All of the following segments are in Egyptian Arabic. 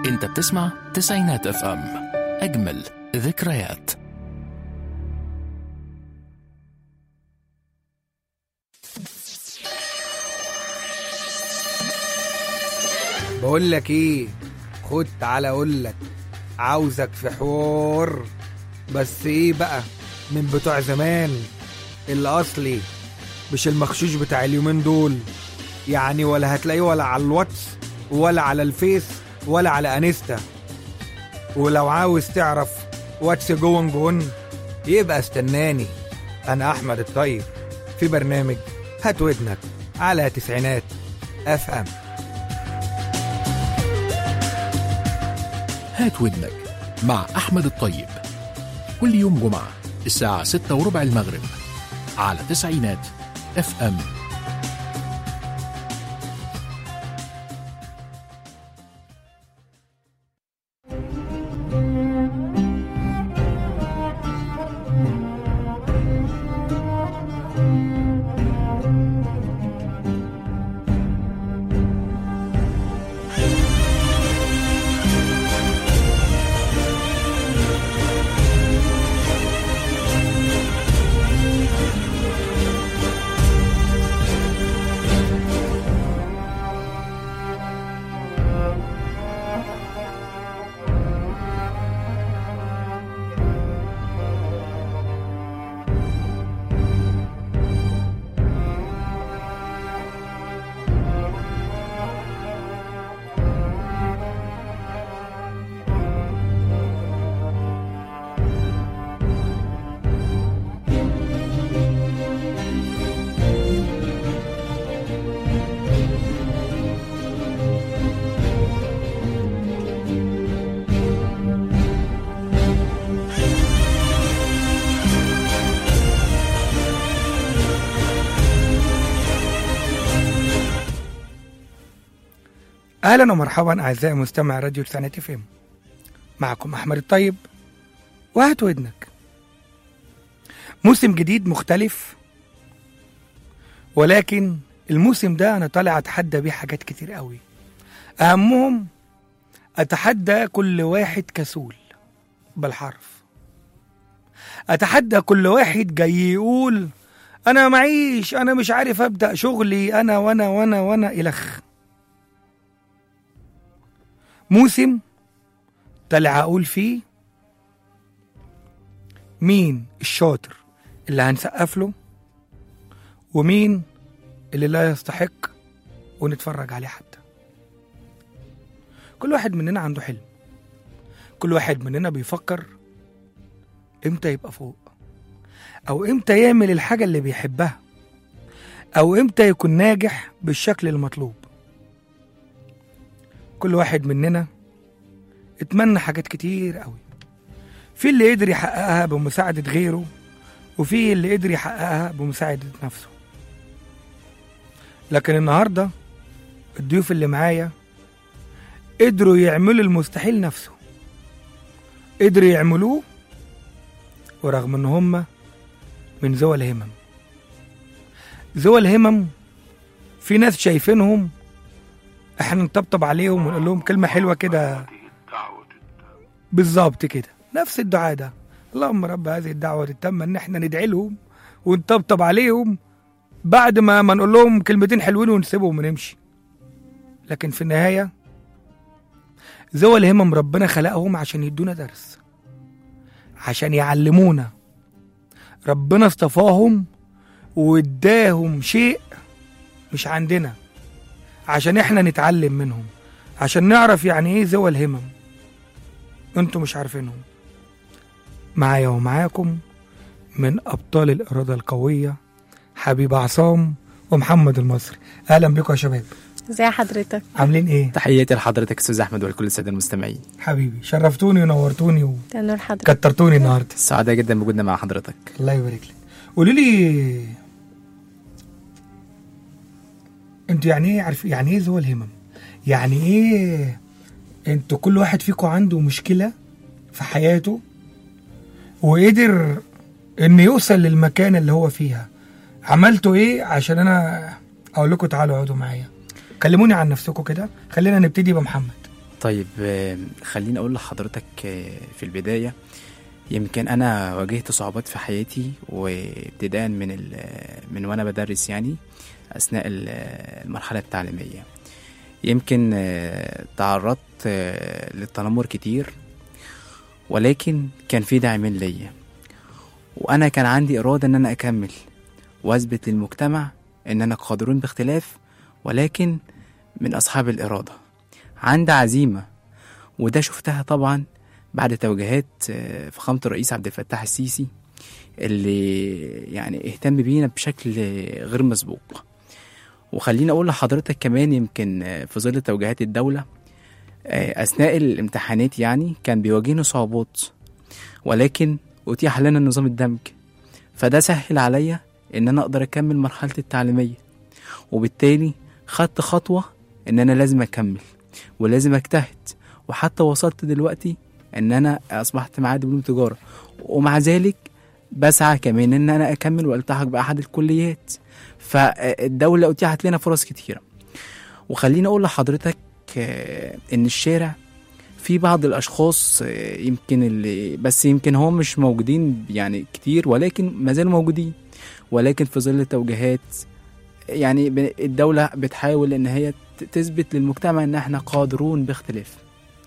انت بتسمع تسعينات اف ام اجمل ذكريات بقول لك ايه خد تعالى اقول لك عاوزك في حوار بس ايه بقى من بتوع زمان الاصلي مش المخشوش بتاع اليومين دول يعني ولا هتلاقيه ولا على الواتس ولا على الفيس ولا على انستا ولو عاوز تعرف واتس جون جون يبقى استناني انا احمد الطيب في برنامج هات ودنك على تسعينات اف ام هات ودنك مع احمد الطيب كل يوم جمعة الساعة ستة وربع المغرب على تسعينات اف ام اهلا ومرحبا اعزائي مستمع راديو تسعينات اف ام معكم احمد الطيب وهات ودنك موسم جديد مختلف ولكن الموسم ده انا طالع اتحدى بيه حاجات كتير قوي اهمهم اتحدى كل واحد كسول بالحرف اتحدى كل واحد جاي يقول انا معيش انا مش عارف ابدا شغلي انا وانا وانا وانا الخ موسم طلع اقول فيه مين الشاطر اللي هنسقف له ومين اللي لا يستحق ونتفرج عليه حتى كل واحد مننا عنده حلم كل واحد مننا بيفكر امتى يبقى فوق او امتى يعمل الحاجة اللي بيحبها او امتى يكون ناجح بالشكل المطلوب كل واحد مننا اتمنى حاجات كتير قوي في اللي قدر يحققها بمساعدة غيره وفي اللي قدر يحققها بمساعدة نفسه لكن النهاردة الضيوف اللي معايا قدروا يعملوا المستحيل نفسه قدروا يعملوه ورغم ان هم من ذوي الهمم ذوي الهمم في ناس شايفينهم احنا نطبطب عليهم ونقول لهم كلمة حلوة كده بالظبط كده نفس الدعاء ده اللهم رب هذه الدعوة التامة ان احنا ندعي لهم ونطبطب عليهم بعد ما ما نقول لهم كلمتين حلوين ونسيبهم ونمشي لكن في النهاية ذوي الهمم ربنا خلقهم عشان يدونا درس عشان يعلمونا ربنا اصطفاهم واداهم شيء مش عندنا عشان احنا نتعلم منهم عشان نعرف يعني ايه ذوي الهمم انتوا مش عارفينهم معايا ومعاكم من ابطال الاراده القويه حبيب عصام ومحمد المصري اهلا بكم يا شباب ازي حضرتك عاملين ايه تحياتي لحضرتك استاذ احمد ولكل الساده المستمعين حبيبي شرفتوني ونورتوني ده نور حضرتك وكترتوني النهارده سعداء جدا بوجودنا مع حضرتك الله يبارك لك قولوا لي انتوا يعني ايه عارف يعني ايه ذوي الهمم يعني ايه انتوا كل واحد فيكم عنده مشكله في حياته وقدر ان يوصل للمكان اللي هو فيها عملتوا ايه عشان انا اقول لكم تعالوا اقعدوا معايا كلموني عن نفسكم كده خلينا نبتدي بمحمد طيب آه، خليني اقول لحضرتك آه، في البدايه يمكن انا واجهت صعوبات في حياتي وابتداء من ال- من وانا بدرس يعني اثناء ال- المرحله التعليميه يمكن آه، تعرضت آه، للتنمر كتير ولكن كان في داعمين ليا وانا كان عندي اراده ان انا اكمل واثبت للمجتمع ان انا قادرون باختلاف ولكن من اصحاب الاراده عندي عزيمه وده شفتها طبعا بعد توجيهات آه، فخامه الرئيس عبد الفتاح السيسي اللي يعني اهتم بينا بشكل غير مسبوق وخليني اقول لحضرتك كمان يمكن آه، في ظل توجيهات الدوله آه، اثناء الامتحانات يعني كان بيواجهنا صعوبات ولكن اتيح لنا نظام الدمج فده سهل عليا ان انا اقدر اكمل مرحلتي التعليميه وبالتالي خدت خطوه ان انا لازم اكمل ولازم اجتهد وحتى وصلت دلوقتي ان انا اصبحت معايا دبلوم تجاره ومع ذلك بسعى كمان ان انا اكمل والتحق باحد الكليات فالدوله اتيحت لنا فرص كتيره وخليني اقول لحضرتك آه، ان الشارع في بعض الاشخاص آه، يمكن اللي بس يمكن هم مش موجودين يعني كتير ولكن ما زالوا موجودين ولكن في ظل التوجيهات يعني ب- الدولة بتحاول ان هي ت- تثبت للمجتمع ان احنا قادرون باختلاف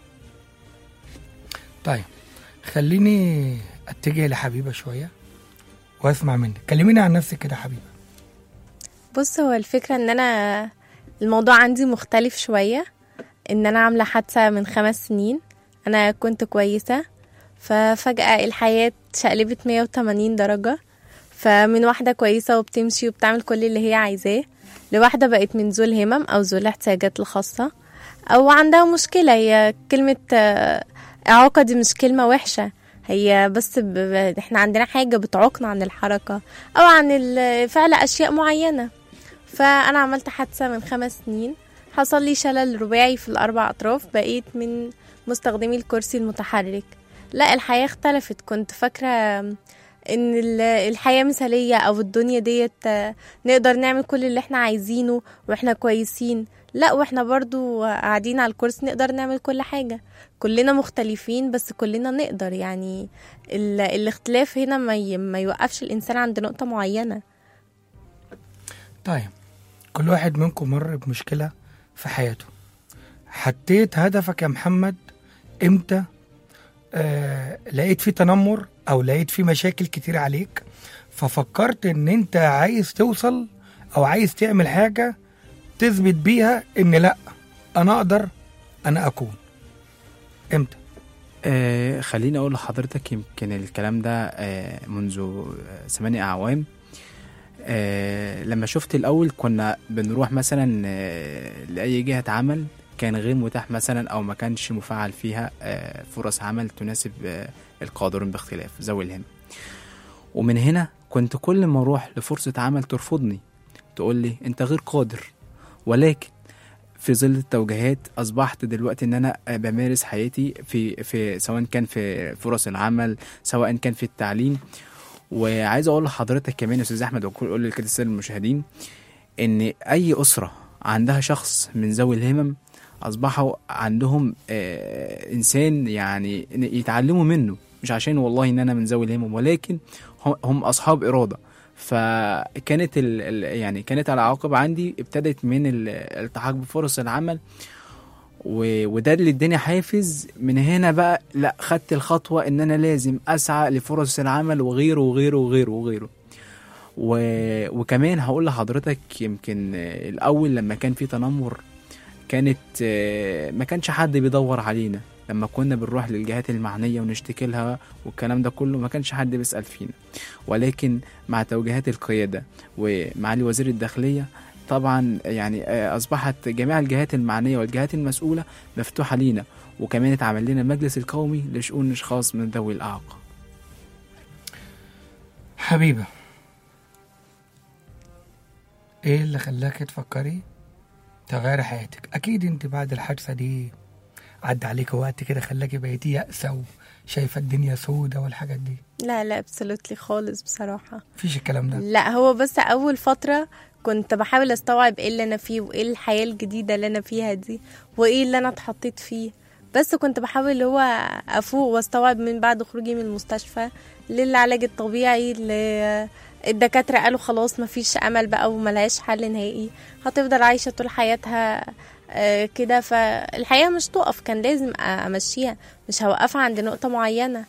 طيب خليني اتجه لحبيبه شويه واسمع منك كلميني عن نفسك كده حبيبه بص هو الفكرة ان انا الموضوع عندي مختلف شوية ان انا عاملة حادثة من خمس سنين انا كنت كويسة ففجأة الحياة اتشقلبت 180 درجة فمن واحدة كويسة وبتمشي وبتعمل كل اللي هي عايزاه لواحدة بقت من ذو الهمم او ذو الاحتياجات الخاصة او عندها مشكلة هي كلمة آه، اعاقة دي مش كلمة وحشة هي بس ب... ب- احنا عندنا حاجة بتعوقنا عن الحركة او عن ال- فعل اشياء معينة فانا عملت حادثه من خمس سنين حصل لي شلل رباعي في الاربع اطراف بقيت من مستخدمي الكرسي المتحرك لا الحياه اختلفت كنت فاكره ان ال- الحياه مثاليه او الدنيا ديت آه، نقدر نعمل كل اللي احنا عايزينه واحنا كويسين لا واحنا برضو قاعدين على الكرسي نقدر نعمل كل حاجه كلنا مختلفين بس كلنا نقدر يعني ال- الاختلاف هنا ما ي- ما يوقفش الانسان عند نقطه معينه طيب كل واحد منكم مر بمشكله في حياته حطيت هدفك يا محمد امتى آه لقيت في تنمر او لقيت في مشاكل كتير عليك ففكرت ان انت عايز توصل او عايز تعمل حاجه تثبت بيها ان لا انا اقدر انا اكون امتى آه خليني اقول لحضرتك يمكن الكلام ده آه منذ آه، ثمانية اعوام آه لما شفت الاول كنا بنروح مثلا آه لاي جهه عمل كان غير متاح مثلا او ما كانش مفعل فيها آه فرص عمل تناسب آه القادرون باختلاف ذوي الهم ومن هنا كنت كل ما اروح لفرصه عمل ترفضني تقول لي انت غير قادر ولكن في ظل التوجيهات اصبحت دلوقتي ان انا بمارس حياتي في في سواء كان في فرص العمل سواء كان في التعليم وعايز اقول لحضرتك كمان يا استاذ احمد واقول لكل الساده المشاهدين ان اي اسره عندها شخص من ذوي الهمم اصبحوا عندهم آه انسان يعني إن يتعلموا منه مش عشان والله ان انا من ذوي الهمم ولكن هم- هم اصحاب اراده فكانت ال ال- يعني كانت العواقب عندي ابتدت من ال- الالتحاق بفرص العمل و- وده اللي اداني حافز من هنا بقى لا خدت الخطوه ان انا لازم اسعى لفرص العمل وغيره وغيره وغيره وغيره و... وكمان هقول لحضرتك يمكن آه، الاول لما كان في تنمر كانت آه، ما كانش حد بيدور علينا لما كنا بنروح للجهات المعنيه ونشتكي لها والكلام ده كله ما كانش حد بيسال فينا ولكن مع توجيهات القياده ومعالي وزير الداخليه طبعا يعني آه، اصبحت جميع الجهات المعنيه والجهات المسؤوله مفتوحه لينا وكمان اتعمل لنا المجلس القومي لشؤون الاشخاص من ذوي الاعاقه حبيبه ايه اللي خلاك تفكري تغيري حياتك اكيد انت بعد الحادثه دي عدى عليك وقت كده خلاكي بقيتي يأسة وشايفه الدنيا سودة والحاجات دي لا لا ابسولوتلي خالص بصراحه مفيش الكلام ده لا هو بس اول فتره كنت بحاول استوعب ايه اللي انا فيه وايه الحياه الجديده اللي انا فيها دي وايه اللي انا اتحطيت فيه بس كنت بحاول اللي هو افوق واستوعب من بعد خروجي من المستشفى للعلاج الطبيعي ل- الدكاترة قالوا خلاص مفيش أمل بقى وملهاش حل نهائي هتفضل عايشة طول حياتها آه، كده فالحياة مش تقف كان لازم أ- أمشيها مش هوقفها عند نقطة معينة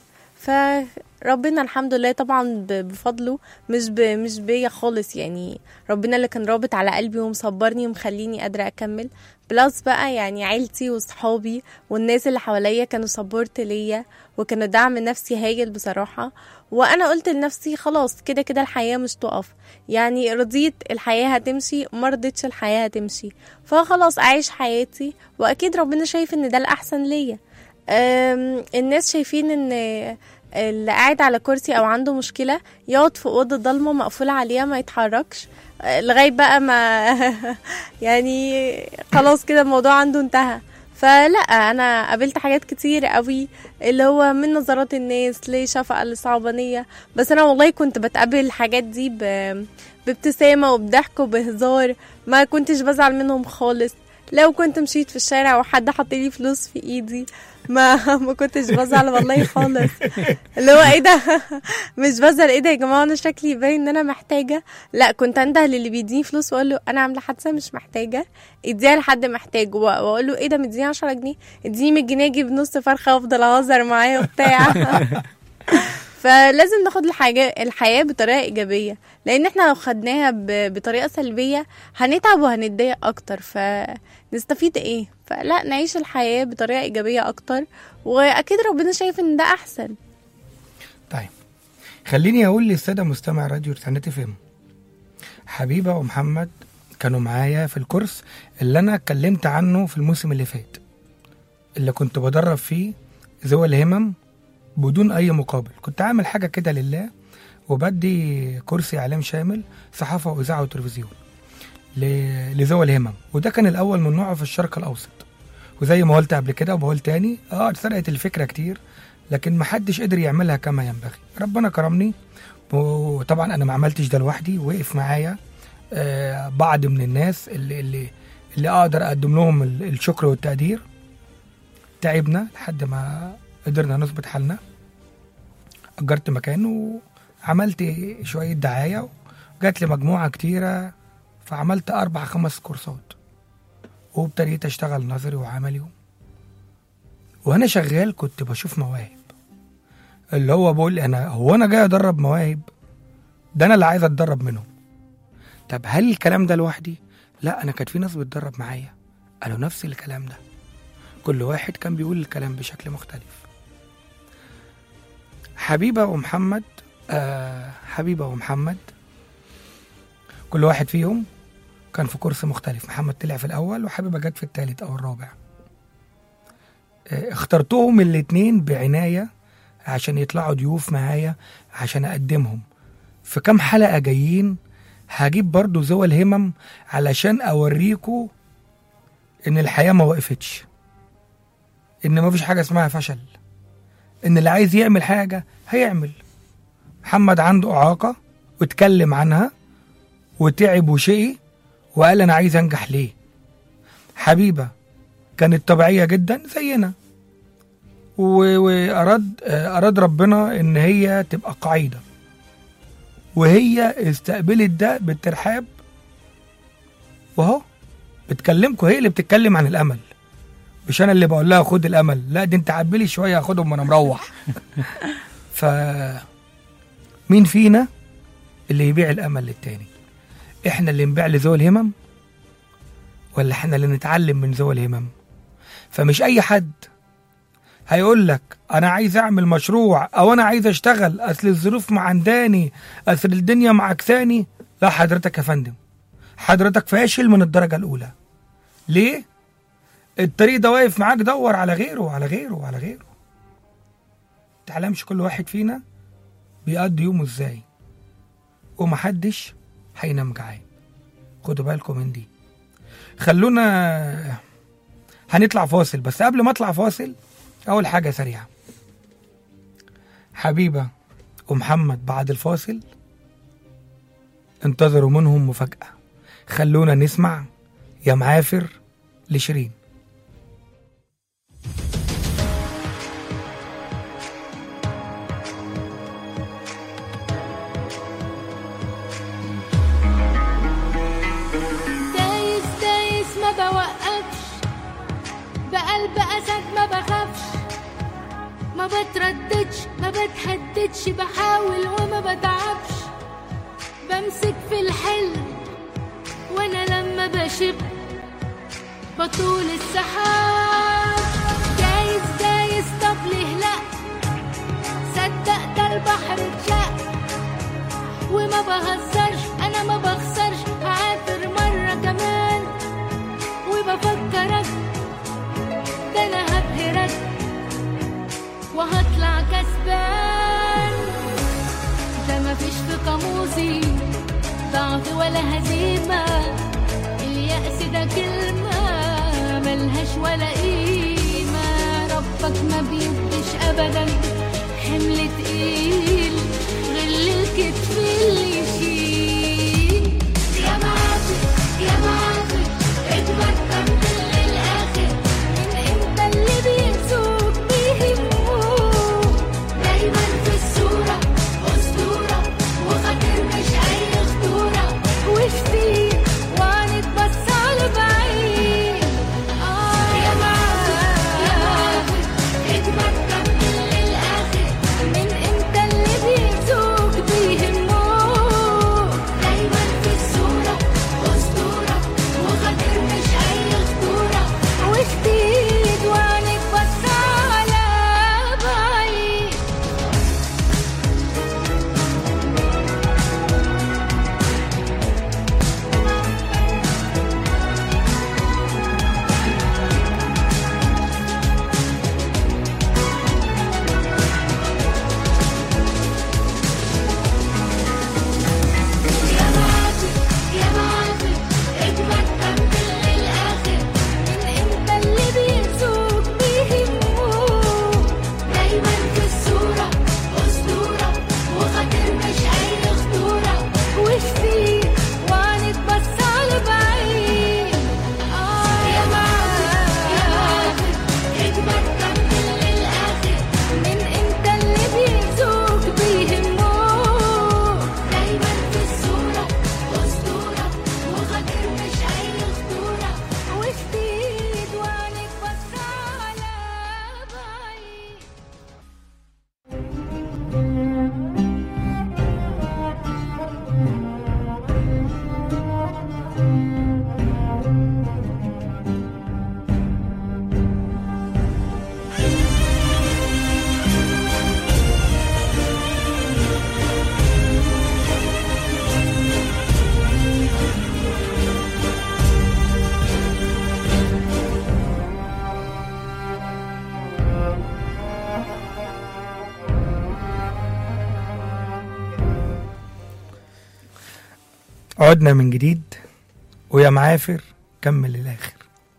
فربنا الحمد لله طبعا ب- بفضله مش ب... مش بيا خالص يعني ربنا اللي كان رابط على قلبي ومصبرني ومخليني قادرة أكمل بلس بقى يعني عيلتي وصحابي والناس اللي حواليا كانوا سبورت ليا وكانوا دعم نفسي هايل بصراحة وأنا قلت لنفسي خلاص كده كده الحياة مش تقف يعني رضيت الحياة هتمشي مرضتش الحياة هتمشي فخلاص أعيش حياتي وأكيد ربنا شايف إن ده الأحسن ليا أم، الناس شايفين ان اللي قاعد على كرسي او عنده مشكله يقعد في اوضه ضلمه مقفوله عليها ما يتحركش أه، لغايه بقى ما يعني خلاص كده الموضوع عنده انتهى فلا انا قابلت حاجات كتير قوي اللي هو من نظرات الناس لشفقه لصعبانيه بس انا والله كنت بتقابل الحاجات دي ب... بابتسامه وبضحك وبهزار ما كنتش بزعل منهم خالص لو كنت مشيت في الشارع وحد حط لي فلوس في ايدي ما ما كنتش بزعل والله خالص اللي هو ايه ده مش بزعل ايه ده يا جماعه انا شكلي باين ان انا محتاجه لا كنت انده للي بيديني فلوس واقول له انا عامله حادثه مش محتاجه اديها لحد محتاج و- واقول له ايه ده مديني 10 جنيه اديني 100 جنيه اجيب نص فرخه وافضل اهزر معاه وبتاع فلازم ناخد الحاجة الحياة بطريقة إيجابية لأن احنا لو خدناها ب- بطريقة سلبية هنتعب وهنتضايق أكتر فنستفيد إيه فلا نعيش الحياة بطريقة إيجابية أكتر وأكيد ربنا شايف إن ده أحسن طيب خليني اقول للساده مستمع راديو رسالة فهم حبيبه ومحمد كانوا معايا في الكورس اللي انا اتكلمت عنه في الموسم اللي فات اللي كنت بدرب فيه ذوي الهمم بدون اي مقابل كنت عامل حاجه كده لله وبدي كرسي اعلام شامل صحافه واذاعه وتلفزيون ل- لذوي الهمم وده كان الاول من نوعه في الشرق الاوسط وزي ما قلت قبل كده وبقول تاني اه اتسرقت الفكره كتير لكن محدش قدر يعملها كما ينبغي ربنا كرمني وطبعا انا ما عملتش ده لوحدي وقف معايا آه بعض من الناس اللي اللي اللي اقدر اقدم لهم ال- الشكر والتقدير تعبنا لحد ما قدرنا نظبط حالنا اجرت مكان وعملت شويه دعايه وجات لي مجموعه كتيره فعملت اربع خمس كورسات وابتديت اشتغل نظري وعملي وانا شغال كنت بشوف مواهب اللي هو بقول انا هو انا جاي ادرب مواهب ده انا اللي عايز اتدرب منهم طب هل الكلام ده لوحدي لا انا كانت في ناس بتدرب معايا قالوا نفس الكلام ده كل واحد كان بيقول الكلام بشكل مختلف حبيبه ومحمد آه حبيبه ومحمد كل واحد فيهم كان في كورس مختلف محمد طلع في الاول وحبيبه جت في الثالث او الرابع آه، اخترتهم الاتنين بعناية عشان يطلعوا ضيوف معايا عشان أقدمهم في كام حلقة جايين هجيب برضو ذوي الهمم علشان أوريكوا إن الحياة ما وقفتش إن ما فيش حاجة اسمها فشل إن اللي عايز يعمل حاجة هيعمل محمد عنده إعاقة واتكلم عنها وتعب وشقي وقال أنا عايز أنجح ليه حبيبة كانت طبيعية جدا زينا و- وأراد آه، أراد ربنا إن هي تبقى قاعدة وهي استقبلت ده بالترحاب وأهو بتكلمكوا هي اللي بتتكلم عن الأمل مش أنا اللي بقول لها خد الأمل لا دي أنت عبلي شوية هاخدهم وأنا مروح ف مين فينا اللي يبيع الأمل للتاني إحنا اللي نبيع لذوي الهمم ولا إحنا اللي نتعلم من ذوي الهمم فمش اي حد هيقول لك انا عايز اعمل مشروع او انا عايز اشتغل اصل الظروف معنداني اصل الدنيا معكساني لا حضرتك يا فندم حضرتك فاشل من الدرجه الاولى ليه الطريق ده واقف معاك دور على غيره وعلى غيره وعلى غيره تعلمش كل واحد فينا بيقضي يومه ازاي ومحدش هينام جعان خدوا بالكم من دي خلونا هنطلع فاصل بس قبل ما اطلع فاصل اول حاجه سريعه حبيبه ومحمد بعد الفاصل انتظروا منهم مفاجاه خلونا نسمع يا معافر لشيرين بقلب أسد ما بخافش ما بترددش ما بتهددش بحاول وما بتعبش بمسك في الحلم وانا لما بشب بطول السحاب جايز جايز طب ليه لا صدق ده البحر اتشق وما بهزرش انا ما بخسرش هعافر مرة كمان وبفكرك ده انا هبهرك وهطلع كسبان ده مفيش في قاموسي ضعف ولا هزيمة اليأس ده كلمة ملهاش ولا قيمة ربك ما بيديش أبدا حمل تقيل غل الكتف اللي يشيل يا معافي يا معافي اجمد كمل للآخر من امتى اللي بيسوق بيهموه دايما في الصورة أسطورة وخاطر مش أي خطورة وشتي وعنك بس على بعيد آه يا معافي يا معافي اجمد كمل للآخر من امتى اللي بيسوق بيهموه دايما في الصورة أسطورة وخاطر مش أي خطورة وشتيت وعنك بس على بعيد يا معافي يا معافي اجمد كمل للآخر من امتى اللي بيسوق بيهموه دايما في الصورة أسطورة وخاطر مش أي خطورة وشتي وعنك بس على بعيد آه يا معافي يا معافي اجمد كمل للآخر من امتى اللي بيسوق بيهموه دايما في الصورة أسطورة وخاطر مش أي خطورة وشتيت وعنك بس على بعيد عدنا من جديد ويا معافر كمل للاخر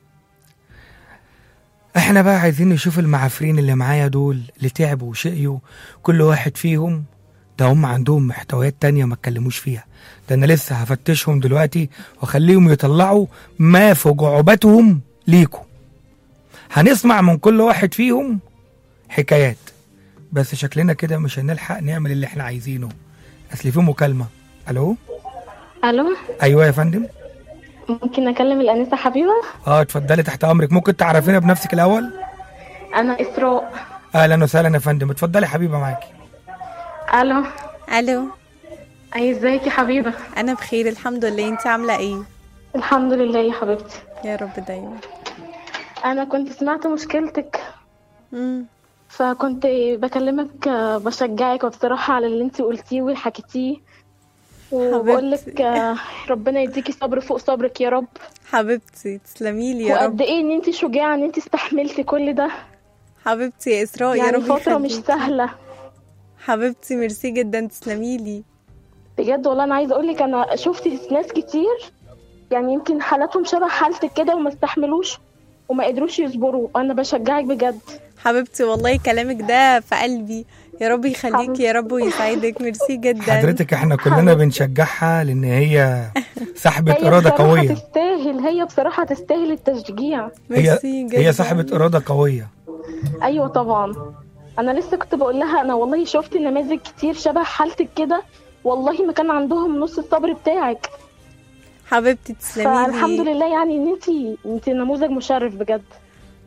احنا بقى عايزين نشوف المعافرين اللي معايا دول اللي تعبوا وشقيوا كل واحد فيهم ده هم عندهم محتويات تانية ما اتكلموش فيها ده انا لسه هفتشهم دلوقتي واخليهم يطلعوا ما في جعبتهم ليكوا هنسمع من كل واحد فيهم حكايات بس شكلنا كده مش هنلحق نعمل اللي احنا عايزينه اصل في مكالمة الو الو ايوه يا فندم ممكن اكلم الانسه حبيبه اه اتفضلي تحت امرك ممكن تعرفينا بنفسك الاول انا اسراء اهلا وسهلا يا فندم اتفضلي حبيبه معاكي الو الو اي ازيك يا حبيبه انا بخير الحمد لله انت عامله ايه الحمد لله يا حبيبتي يا رب دايما انا كنت سمعت مشكلتك امم فكنت بكلمك آه، بشجعك وبصراحه على اللي انت قلتيه وحكيتيه وبقول لك آه، ربنا يديكي صبر فوق صبرك يا رب حبيبتي تسلمي لي يا رب وقد ايه ان انت شجاعه ان انت استحملتي كل ده حبيبتي يا اسراء يا يعني رب فتره مش يخليكي. سهله حبيبتي ميرسي جدا تسلمي لي بجد والله انا عايزه اقول لك انا شفت ناس كتير يعني يمكن حالاتهم شبه حالتك كده وما استحملوش وما قدروش يصبروا انا بشجعك بجد حبيبتي والله كلامك ده في قلبي يا رب يخليك يا رب ويسعدك ميرسي جدا حضرتك احنا كلنا بنشجعها لان هي صاحبه هي اراده بصراحة قويه تستاهل هي بصراحة تستاهل التشجيع هي ميرسي جدا هي صاحبه اراده قويه أيوة طبعا أنا لسه كنت بقول لها أنا والله شفت نماذج كتير شبه حالتك كده والله ما كان عندهم نص الصبر بتاعك حبيبتي تسلمي فالحمد لي لله يعني إن أنتي أنتي نموذج مشرف بجد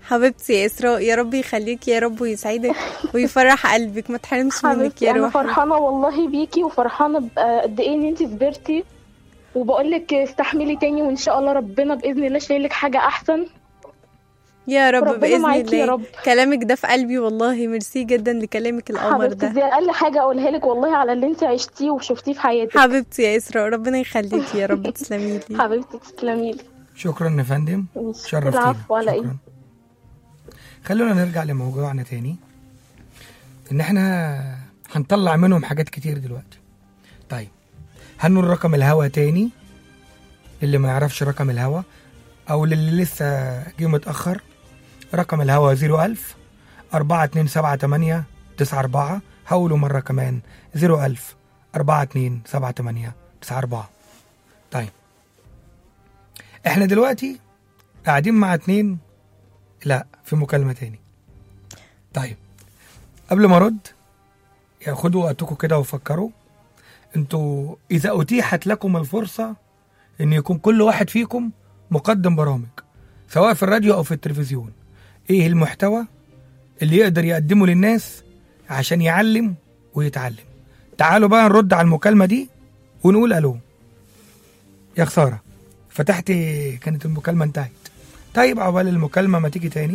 حبيبتي يا اسراء يا رب يخليك يا رب ويسعدك ويفرح قلبك ما تحرمش منك حبيبتي يا انا روحي فرحانه والله بيكي وفرحانه ب- قد ايه ان انت صبرتي وبقول لك استحملي تاني وان شاء الله ربنا باذن الله شايل لك حاجه احسن يا رب ربنا باذن معاكي يا الله رب. كلامك ده في قلبي والله ميرسي جدا لكلامك القمر حبيبتي ده دي اقل حاجه اقولها لك والله على اللي انت عشتيه وشفتيه في حياتك حبيبتي يا اسراء ربنا يخليكي يا رب تسلمي لي حبيبتي تسلمي لي شكرا يا فندم ماشي. شرفتينا العفو على ايه شكرا خلونا نرجع لموضوعنا تاني ان احنا هنطلع منهم حاجات كتير دلوقتي طيب هنقول رقم الهوا تاني اللي ما يعرفش رقم الهوا او للي لسه جه متاخر رقم الهوا 01000 4278 94 هقوله مره كمان 01000 4278 94 طيب احنا دلوقتي قاعدين مع اتنين لا في مكالمة تاني طيب قبل ما ارد يا خدوا وقتكم كده وفكروا انتوا اذا اتيحت لكم الفرصة ان يكون كل واحد فيكم مقدم برامج سواء في الراديو او في التلفزيون ايه المحتوى اللي يقدر يقدمه للناس عشان يعلم ويتعلم تعالوا بقى نرد على المكالمة دي ونقول الو يا خسارة فتحت كانت المكالمة انتهت طيب عقبال المكالمة ما تيجي تاني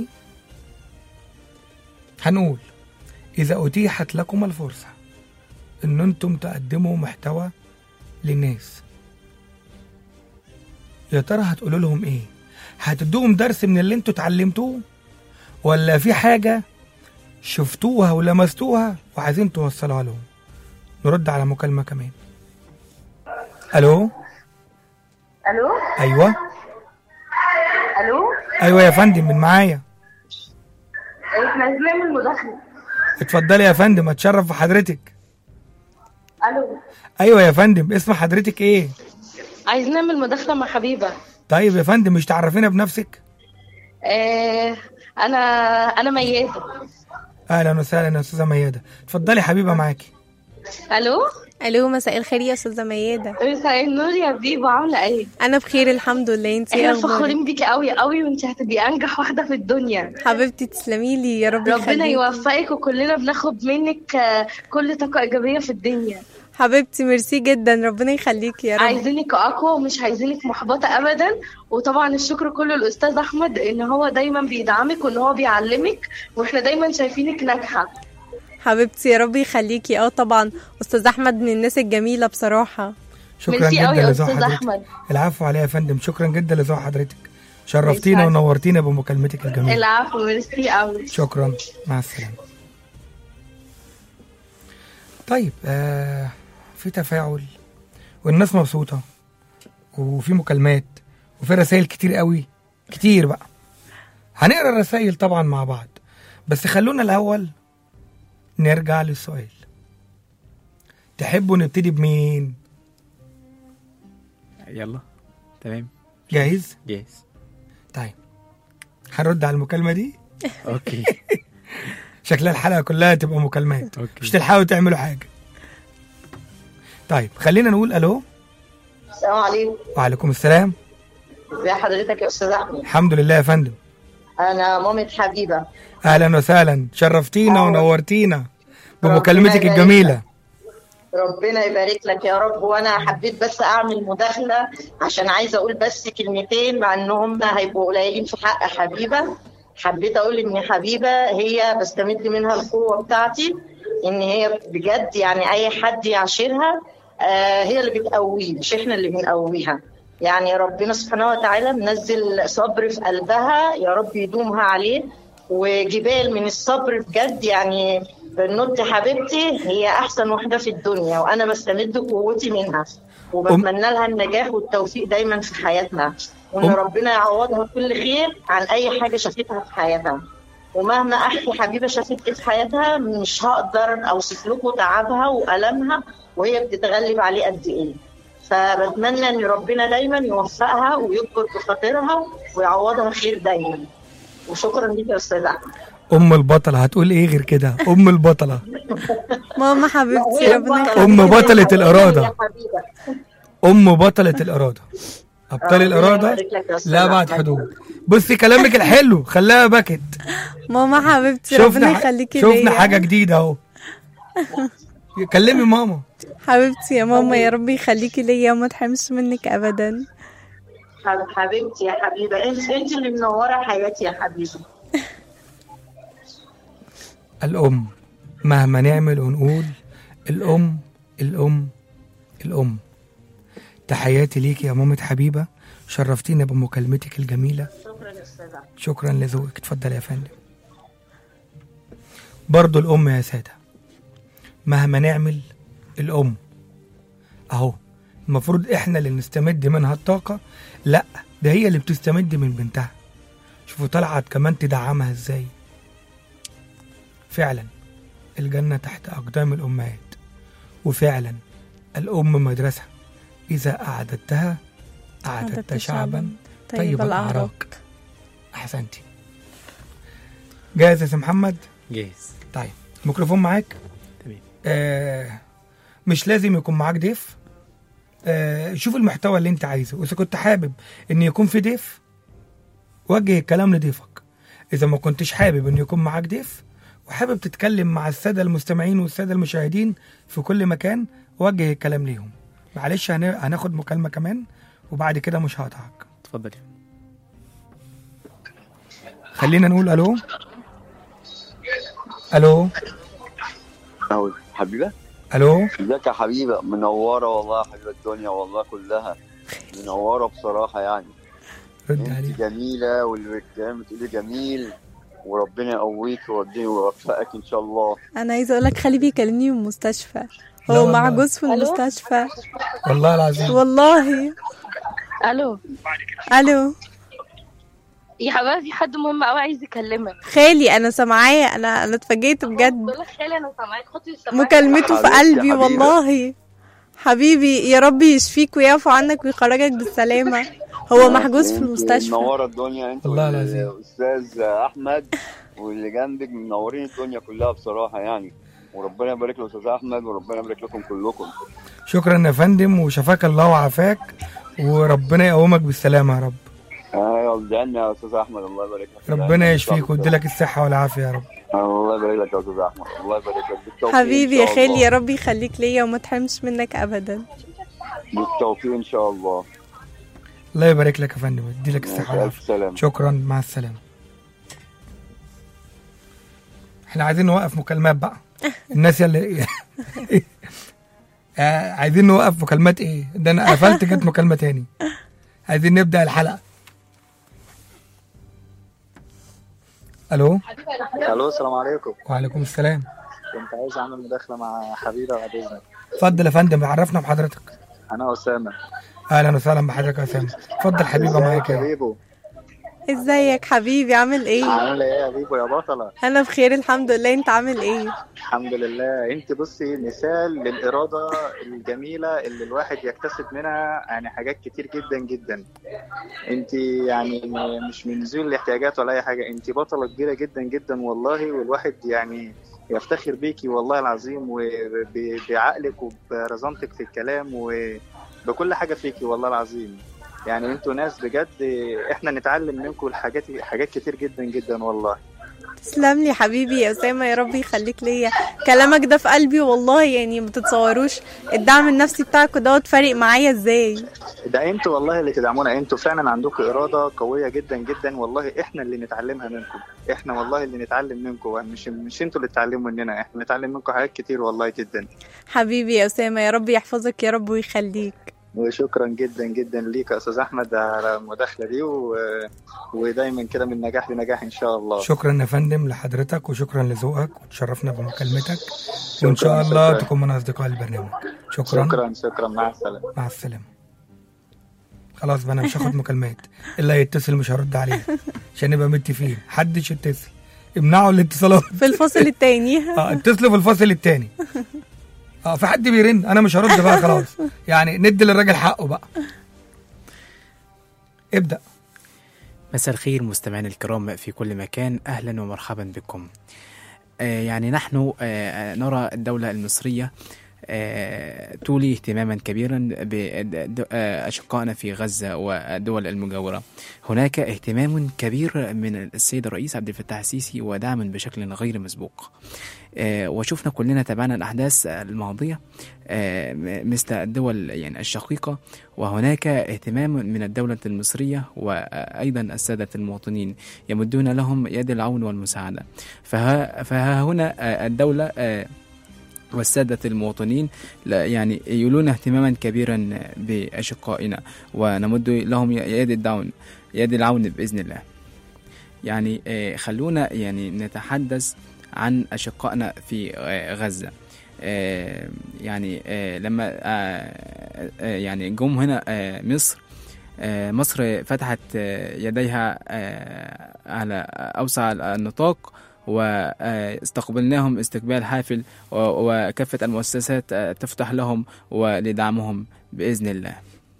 هنقول إذا أتيحت لكم الفرصة إن أنتم تقدموا محتوى للناس يا ترى هتقولوا لهم إيه؟ هتدوهم درس من اللي أنتوا اتعلمتوه ولا في حاجة شفتوها ولمستوها وعايزين توصلوها لهم نرد على مكالمة كمان ألو الو أيوه الو أيوه يا فندم من معايا احنا عايزين نعمل مداخله اتفضلي يا فندم اتشرف بحضرتك الو ايوه يا فندم اسم حضرتك ايه عايزين نعمل مداخله مع حبيبه طيب يا فندم مش تعرفينا بنفسك آه انا انا مياده اهلا وسهلا يا استاذه مياده اتفضلي حبيبه معاكي الو الو مساء الخير يا استاذه مياده مساء النور يا بيبو عامله ايه انا بخير الحمد لله انت ايه احنا اخبارك فخورين بيكي قوي قوي وانت هتبقي انجح واحده في الدنيا حبيبتي تسلمي لي يا رب ربنا يخليكي. يوفقك وكلنا بناخد منك آه، كل طاقه ايجابيه في الدنيا حبيبتي ميرسي جدا ربنا يخليكي يا رب عايزينك اقوى ومش عايزينك محبطه ابدا وطبعا الشكر كله للاستاذ احمد ان هو دايما بيدعمك وان هو بيعلمك واحنا دايما شايفينك ناجحه حبيبتي يا رب يخليكي اه طبعا استاذ احمد من الناس الجميله بصراحه شكرا ميرسي قوي جدا يا لذوق استاذ حضرتك احمد العفو عليا يا فندم شكرا جدا لذوق حضرتك شرفتينا ميرسي. ونورتينا بمكالمتك الجميله العفو ميرسي قوي شكرا مع السلامه طيب آه في تفاعل والناس مبسوطه وفي مكالمات وفي رسائل كتير قوي كتير بقى هنقرا الرسائل طبعا مع بعض بس خلونا الاول نرجع للسؤال تحبوا نبتدي بمين يلا تمام جاهز جاهز طيب هنرد على المكالمه دي اوكي شكلها الحلقه كلها تبقى مكالمات أوكي. مش تلحقوا تعملوا حاجه طيب خلينا نقول الو السلام عليكم وعليكم السلام ازي حضرتك يا استاذ احمد الحمد لله يا فندم انا مامة حبيبه اهلا وسهلا شرفتينا آه. ونورتينا بمكالمتك ربنا يبارك الجميله ربنا يبارك لك يا رب وانا حبيت بس اعمل مداخله عشان عايزه اقول بس كلمتين مع ان هم هيبقوا قليلين في حق حبيبه حبيت اقول ان حبيبه هي بستمد منها القوه بتاعتي ان هي بجد يعني اي حد يعاشرها آه هي اللي بتقويه مش احنا اللي بنقويها يعني ربنا سبحانه وتعالى منزل صبر في قلبها يا رب يدومها عليه وجبال من الصبر بجد يعني بنوت حبيبتي هي احسن واحده في الدنيا وانا بستمد قوتي منها وبتمنى لها النجاح والتوفيق دايما في حياتها وان أم- ربنا يعوضها كل خير عن اي حاجه شافتها في حياتها ومهما احكي حبيبه شافت ايه في حياتها مش هقدر اوصف لكم تعبها والمها وهي بتتغلب عليه قد ايه فبتمنى ان ربنا دايما يوفقها ويكبر بخاطرها ويعوضها خير دايما وشكرا ليك يا استاذ احمد ام البطله هتقول ايه غير كده ام البطله ماما حبيبتي هي ربنا البطلة. يخليكي أم بطلة الإرادة. يا حبيبة. ام بطله الاراده ابطال ربنا الإرادة يبارك لك يا أستاذ لا بعد أحمد. حدود بصي كلامك الحلو خلاها بكت ماما حبيبتي ربنا شفنا ح- يخليكي شفنا ليا حاجة جديدة اهو كلمي ماما حبيبتي يا ماما يا رب يخليكي ليا وما تحرمش منك ابدا حب- حبيبتي يا حبيبه انت انت اللي منوره حياتي يا حبيبي الأم مهما نعمل ونقول الأم الأم الأم تحياتي ليكي يا مامة حبيبة شرفتينا بمكالمتك الجميلة شكرا يا استاذ أحمد. شكرا لذوقك اتفضل يا فندم برضو الأم يا سادة مهما نعمل الأم أهو المفروض إحنا اللي نستمد منها الطاقة لأ ده هي اللي بتستمد من بنتها شوفوا طلعت كمان تدعمها إزاي فعلا الجنة تحت أقدام الأمهات وفعلا الأم مدرسة إذا أعددتها أعددت شعبا طيب الأعراق أحسنتي جاهز يا سي محمد جاهز طيب الميكروفون معاك تمام آه مش لازم يكون معاك ضيف آه شوف المحتوى اللي انت عايزه واذا كنت حابب ان يكون في ضيف وجه الكلام لضيفك اذا ما كنتش حابب ان يكون معاك ضيف وحابب تتكلم مع الساده المستمعين والساده المشاهدين في كل مكان وجه الكلام ليهم معلش هن- هناخد مكالمه كمان وبعد كده مش هقطعك اتفضلي خلينا نقول الو الو أهو حبيبة الو ازيك يا حبيبة منورة والله يا حبيبة الدنيا والله كلها منورة بصراحة يعني رد انت عليك جميلة واللي قدام بتقولي جميل وربنا يقويك ويوديني ويوفقك ان شاء الله انا عايزه اقول لك خالي بيكلمني من المستشفى لا هو والله. مع جوز في ألو؟ المستشفى والله العظيم والله الو الو يا حبايبي في حد مهم قوي عايز يكلمك خالي انا سامعاه انا انا اتفاجئت بجد بقول لك خالي انا سامعاك حطي السماعه مكالمته في حبيبتي، قلبي حبيبة. والله حبيبي يا رب يشفيك ويعفو عنك ويخرجك بالسلامة هو محجوز في انت المستشفى منورة الدنيا انت والله العظيم. والاستاذ احمد واللي جنبك منورين الدنيا كلها بصراحة يعني وربنا يبارك له استاذ احمد وربنا يبارك لكم كلكم شكرا يا فندم وشفاك الله وعافاك وربنا يقومك بالسلامه يا رب ايوه الجنة يا استاذ احمد الله يبارك لك ربنا يشفيك ويديلك الصحه والعافيه يا رب الله يبارك لك يا استاذ احمد الله يبارك لك بالتوفيق حبيبي إن يا شاء خالي الله. يا رب يخليك ليا وما تحرمش منك ابدا بالتوفيق ان شاء الله الله يبارك لك يا فندم يديلك الصحه الف والعافيه سلامة شكرا مع السلامه احنا عايزين نوقف مكالمات بقى الناس اللي آه، عايزين نوقف مكالمات ايه ده انا قفلت جت مكالمه تاني عايزين نبدا الحلقه الو الو السلام عليكم وعليكم السلام كنت عايز اعمل مداخله مع حبيبه بعد اذنك اتفضل يا فندم عرفنا بحضرتك انا اسامه اهلا وسهلا بحضرتك يا اسامه اتفضل حبيبه معاك ازيك يا يا بيبو ازيك حبيبي عامل ايه عامله ايه يا بيبو يا بطله انا بخير الحمد لله انت عامل ايه الحمد لله انت بصي مثال للاراده الجميله اللي الواحد يكتسب منها يعني حاجات كتير جدا جدا انت يعني م- مش من ذوي الاحتياجات ولا اي حاجه انت بطله كبيره جدا جدا والله والواحد يعني يفتخر بيكي والله العظيم وبعقلك وبرزانتك في الكلام وبكل حاجه فيكي والله العظيم يعني انتوا ناس بجد احنا نتعلم منكم الحاجات حاجات كتير جدا جدا والله تسلم لي حبيبي يا اسامه يا رب يخليك ليا كلامك ده في قلبي والله يعني ما تتصوروش الدعم النفسي بتاعك دوت فارق معايا ازاي ده انتوا والله اللي تدعمونا انتوا فعلا عندكم اراده قويه جدا جدا والله احنا اللي نتعلمها منكم احنا والله اللي نتعلم منكم مش مش انتوا اللي تتعلموا مننا احنا نتعلم منكم حاجات كتير والله جدا حبيبي يا اسامه يا رب يحفظك يا رب ويخليك وشكرا جدا جدا ليك يا استاذ احمد على المداخله دي و... ودايما كده من نجاح لنجاح ان شاء الله شكرا يا فندم لحضرتك وشكرا لذوقك وتشرفنا بمكالمتك وان شاء شكراً، الله شكراً. تكون من اصدقاء البرنامج شكرا شكرا شكرا مع السلامه مع السلامه خلاص بقى انا مش هاخد مكالمات اللي هيتصل مش هرد عليه عشان نبقى متفقين محدش يتصل امنعوا الاتصالات في الفصل التاني اه اتصلوا في الفصل التاني اه في حد بيرن انا مش هرد بقى خلاص يعني ندي للراجل حقه بقى ابدا مساء الخير مستمعينا الكرام في كل مكان أهلا ومرحبا بكم آه، يعني نحن آه، نرى الدولة المصرية آه، تولي اهتماما كبيرا بأشقائنا في غزة والدول المجاورة هناك اهتمام كبير من السيد الرئيس عبد الفتاح السيسي ودعم بشكل غير مسبوق آه، وشفنا كلنا تابعنا الأحداث الماضية آه، م- مثل الدول يعني الشقيقة وهناك اهتمام من الدولة المصرية وأيضا السادة المواطنين يمدون لهم يد العون والمساعدة فها, فها هنا آه، الدولة آه، والسادة المواطنين لا- يعني يولون اهتماما كبيرا بأشقائنا ونمد لهم يد الدعون يد العون بإذن الله يعني آه، خلونا يعني نتحدث عن أشقائنا في آه، غزة آه، يعني آه، لما آه، آه، يعني جم هنا آه، مصر آه، مصر فتحت آه، يديها آه، على أوسع النطاق واستقبلناهم استقبال حافل و- وكافة المؤسسات آه، تفتح لهم ولدعمهم بإذن الله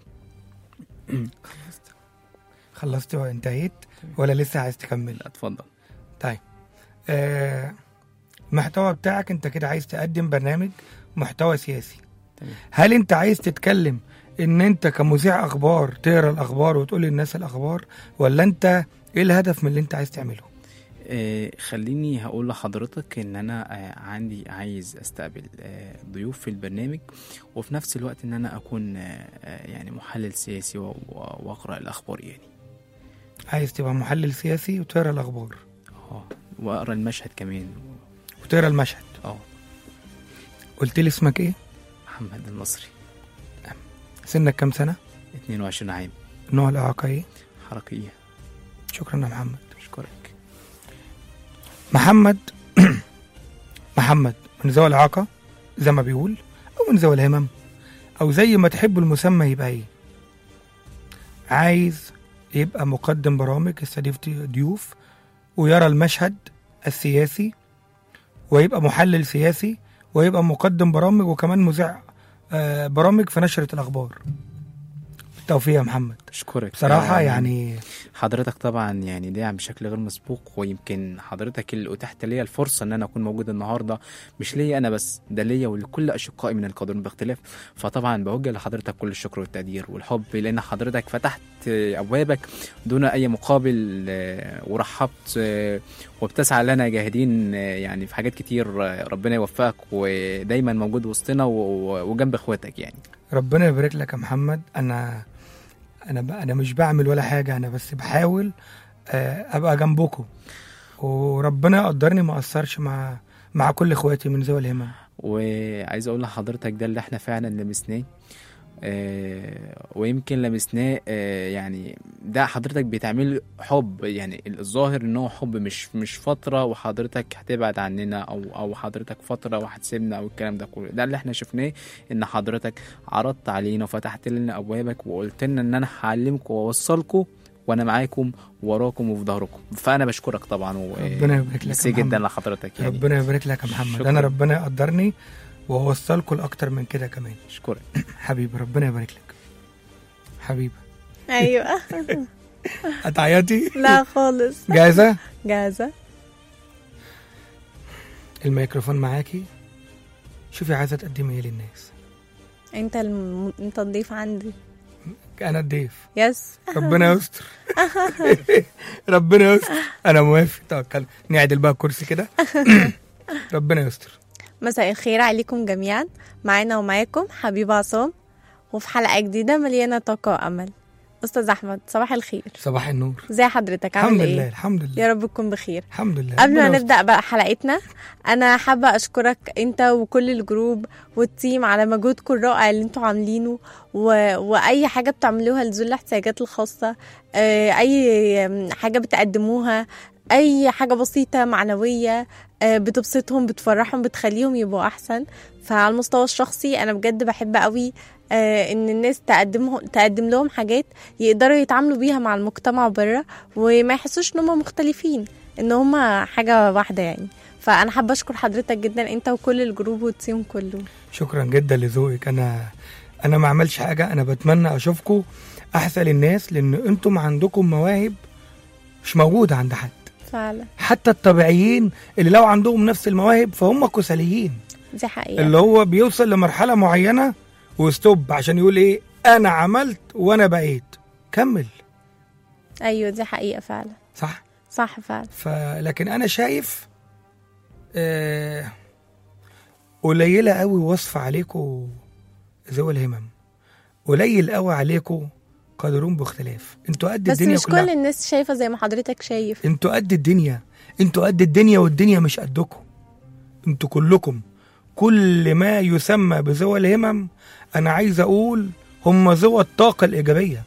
خلصت وانتهيت ولا لسه عايز تكمل اتفضل طيب آه المحتوى بتاعك انت كده عايز تقدم برنامج محتوى سياسي تمام. هل انت عايز تتكلم ان انت كمذيع اخبار تقرا الاخبار وتقول للناس الاخبار ولا انت ايه الهدف من اللي انت عايز تعمله آه، خليني هقول لحضرتك ان انا آه، عندي عايز استقبل آه، ضيوف في البرنامج وفي نفس الوقت ان انا اكون آه، آه، يعني محلل سياسي و- و- واقرا الاخبار يعني عايز تبقى محلل سياسي وتقرا الاخبار اه واقرا المشهد كمان وتقرا المشهد اه قلت لي اسمك ايه محمد المصري سنك كام سنه 22 عام نوع الاعاقه ايه حركيه شكرا يا محمد اشكرك محمد محمد من ذوي الإعاقة زي ما بيقول أو من ذوي الهمم أو زي ما تحب المسمى يبقى إيه عايز يبقى مقدم برامج يستضيف ضيوف ويرى المشهد السياسي ويبقى محلل سياسي ويبقى مقدم برامج وكمان مذيع آه، برامج في نشرة الأخبار بالتوفيق يا محمد اشكرك بصراحة يعني حضرتك طبعا يعني داعم بشكل غير مسبوق ويمكن حضرتك اللي اتاحت ليا الفرصه ان انا اكون موجود النهارده مش ليا انا بس ده ليا ولكل اشقائي من القادرون باختلاف فطبعا بوجه لحضرتك كل الشكر والتقدير والحب لان حضرتك فتحت ابوابك دون اي مقابل آه، ورحبت آه، وبتسعى لنا جاهدين آه، يعني في حاجات كتير آه، ربنا يوفقك ودايما موجود وسطنا و- و- وجنب اخواتك يعني ربنا يبارك لك يا محمد انا انا ب... انا مش بعمل ولا حاجه انا بس بحاول آه، ابقى جنبكم وربنا يقدرني ما اقصرش مع مع كل اخواتي من ذوي الهمم وعايز اقول لحضرتك ده اللي احنا فعلا لمسناه آه، ويمكن لمسناه آه، يعني ده حضرتك بتعمل حب يعني الظاهر ان هو حب مش مش فتره وحضرتك هتبعد عننا او او حضرتك فتره وهتسيبنا او الكلام ده كله ده اللي احنا شفناه ان حضرتك عرضت علينا وفتحت لنا ابوابك وقلت لنا ان انا هعلمكم واوصلكم وانا معاكم وراكم وفي ظهركم فانا بشكرك طبعا و- ربنا يبارك لك يا ميرسي جدا محمد. لحضرتك يعني ربنا يبارك لك يا محمد شكرا. انا ربنا يقدرني واوصلكم لاكتر من كده كمان اشكرك حبيبي ربنا يبارك لك حبيبي ايوه هتعيطي لا خالص جاهزه جاهزه الميكروفون معاكي شوفي عايزه تقدمي ايه للناس انت الم... انت الضيف عندي انا الضيف يس ربنا يستر ربنا يستر انا موافق توكل نعدل بقى الكرسي كده ربنا يستر مساء الخير عليكم جميعا معانا ومعاكم حبيب عصام وفي حلقة جديدة مليانة طاقة وأمل أستاذ أحمد صباح الخير صباح النور ازي حضرتك عامل الحمد ايه؟ لله الحمد لله يا رب تكون بخير الحمد لله قبل ما ربنا يستر. نبدأ بقى حلقتنا أنا حابة أشكرك أنت وكل الجروب والتيم على مجهودكم الرائع اللي انتوا عاملينه و... وأي حاجة بتعملوها لذوي الاحتياجات الخاصة آه، أي حاجة بتقدموها أي حاجة بسيطة معنوية آه، بتبسطهم بتفرحهم بتخليهم يبقوا أحسن فعلى المستوى الشخصي أنا بجد بحب قوي آه، ان الناس تقدمهم تقدم لهم حاجات يقدروا يتعاملوا بيها مع المجتمع بره وما يحسوش ان هم مختلفين ان هم حاجه واحده يعني فانا حابه اشكر حضرتك جدا انت وكل الجروب والتيم كله شكرا جدا لذوقك انا انا ما عملش حاجه انا بتمنى اشوفكم احسن الناس لان انتم عندكم مواهب مش موجوده عند حد فعلا حتى الطبيعيين اللي لو عندهم نفس المواهب فهم كسليين دي حقيقة اللي هو بيوصل لمرحله معينه وستوب عشان يقول ايه انا عملت وانا بقيت كمل ايوه دي حقيقة فعلا صح صح فعلا فلكن انا شايف آه قليله قوي وصف عليكم ذوي الهمم قليل قوي عليكم قادرون باختلاف انتوا قد بس الدنيا مش كلها كل الناس شايفة زي ما حضرتك شايف انتوا قد الدنيا انتوا قد الدنيا والدنيا مش قدكم انتوا كلكم كل ما يسمى بذوى الهمم انا عايز اقول هم ذوى الطاقة الإيجابية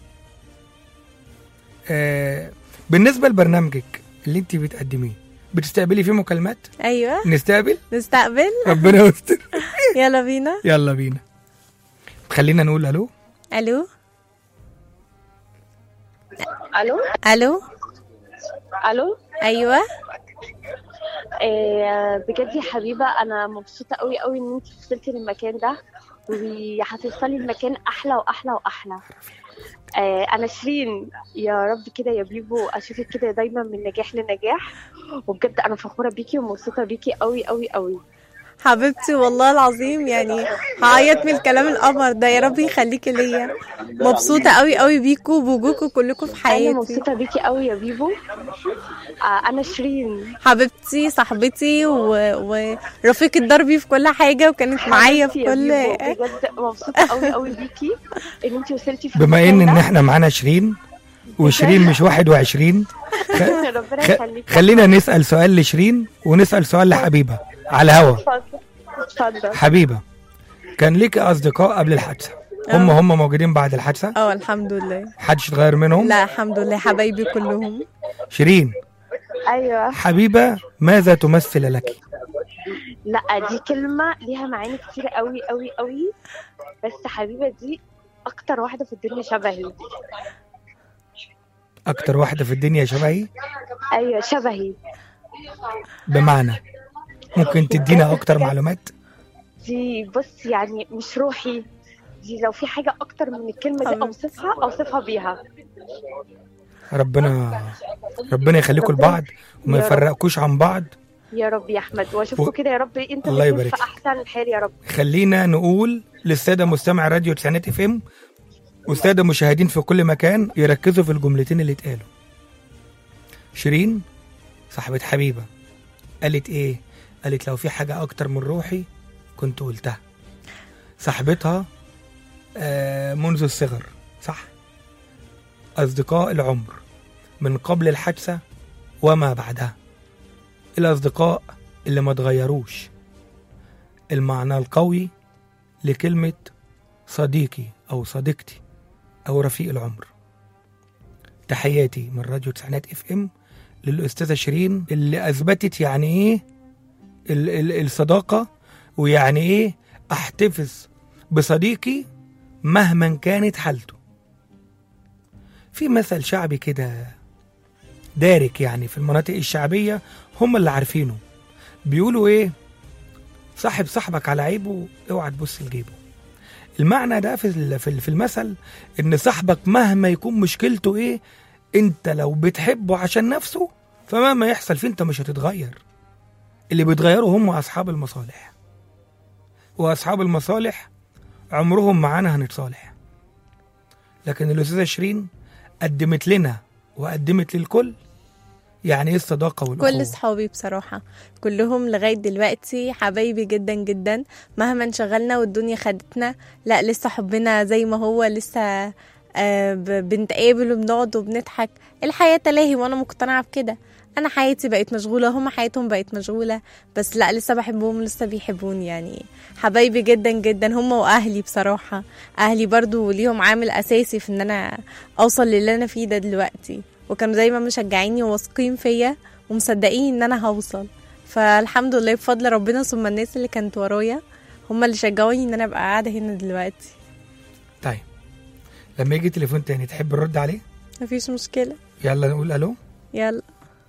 آه بالنسبة لبرنامجك اللي انت بتقدميه بتستقبلي فيه مكالمات ايوه نستقبل نستقبل ربنا يستر يلا بينا يلا بينا خلينا نقول الو الو الو الو الو ايوه آه بجد يا حبيبه انا مبسوطه قوي قوي ان انت وصلتي للمكان ده وهتوصلي المكان احلى واحلى واحلى آه انا شيرين يا رب كده يا بيبو اشوفك كده دايما من نجاح لنجاح وبجد انا فخوره بيكي ومبسوطه بيكي قوي قوي قوي حبيبتي والله العظيم يعني هعيط من الكلام القمر ده يا رب يخليكي ليا مبسوطة قوي قوي بيكوا وبوجودكم كلكم في انا حياتي مبسوطه بيكي قوي يا بيبو آه انا شيرين حبيبتي صاحبتي و... ورفيقة دربي في كل حاجة وكانت معايا في حبيبتي يا كل بيبو، بجد مبسوطه قوي قوي بيكي ان انت وصلتي في بما المكان ان ان ده. احنا معانا 20 وشيرين مش 21 خ... ربنا خ... يخليك خلينا نسأل سؤال لشيرين ونسأل سؤال لحبيبة على الهوا اتفضل اتفضل حبيبة كان ليك أصدقاء قبل الحادثة هم هم موجودين بعد الحادثة اه الحمد لله محدش اتغير منهم لا الحمد لله حبايبي كلهم شيرين ايوه حبيبة ماذا تمثل لك لا دي كلمة ليها معاني كتير قوي قوي قوي بس حبيبة دي أكتر واحدة في الدنيا شبهي أكتر واحدة في الدنيا شبهي أيوة شبهي بمعنى ممكن تدينا أكتر معلومات دي بص يعني مش روحي دي لو في حاجة أكتر من الكلمة دي أوصفها أوصفها بيها ربنا ربنا يخليكم لبعض وما يا رب. يفرقكوش عن بعض يا رب يا أحمد و- وأشوفكوا كده يا رب أنت الله الاتنين يبارك في أحسن الحال يا رب خلينا نقول للسادة مستمع راديو تسعينات اف ام والسادة مشاهدين في كل مكان يركزوا في الجملتين اللي اتقالوا شيرين صاحبة حبيبة قالت ايه قالت لو في حاجة اكتر من روحي كنت قلتها صاحبتها آه منذ الصغر صح أصدقاء العمر من قبل الحادثة وما بعدها الأصدقاء اللي ما تغيروش المعنى القوي لكلمة صديقي أو صديقتي أو رفيق العمر تحياتي من راديو تسعينات اف ام للأستاذة شيرين اللي أثبتت يعني إيه ال- ال- الصداقة ويعني إيه أحتفظ بصديقي مهما كانت حالته في مثل شعبي كده دارك يعني في المناطق الشعبية هم اللي عارفينه بيقولوا إيه صاحب صاحبك على عيبه اوعى تبص لجيبه المعنى ده في ال- في ال- في المثل ان صاحبك مهما يكون مشكلته ايه انت لو بتحبه عشان نفسه فمهما يحصل فيه انت مش هتتغير اللي بيتغيروا هم اصحاب المصالح واصحاب المصالح عمرهم معانا هنتصالح لكن الاستاذه شيرين قدمت لنا وقدمت للكل يعني ايه الصداقه والاخوه كل صحابي بصراحة كلهم لغاية دلوقتي حبايبي جدا جدا مهما انشغلنا والدنيا خدتنا لا لسه حبنا زي ما هو لسه آه ب- بنتقابل وبنقعد وبنضحك الحياة تلاهي وانا مقتنعة بكده انا حياتي بقت مشغولة هما حياتهم بقت مشغولة بس لا لسه بحبهم لسه بيحبوني يعني حبايبي جدا جدا هما واهلي بصراحة اهلي برضو ليهم عامل اساسي في ان انا اوصل للي انا فيه ده دلوقتي وكانوا دايما مشجعيني وواثقين فيا ومصدقين ان انا هوصل فالحمد لله بفضل ربنا ثم الناس اللي كانت ورايا هم اللي شجعوني ان انا ابقى قاعده هنا دلوقتي طيب لما يجي تليفون تاني تحب نرد عليه مفيش مشكله يلا نقول الو يلا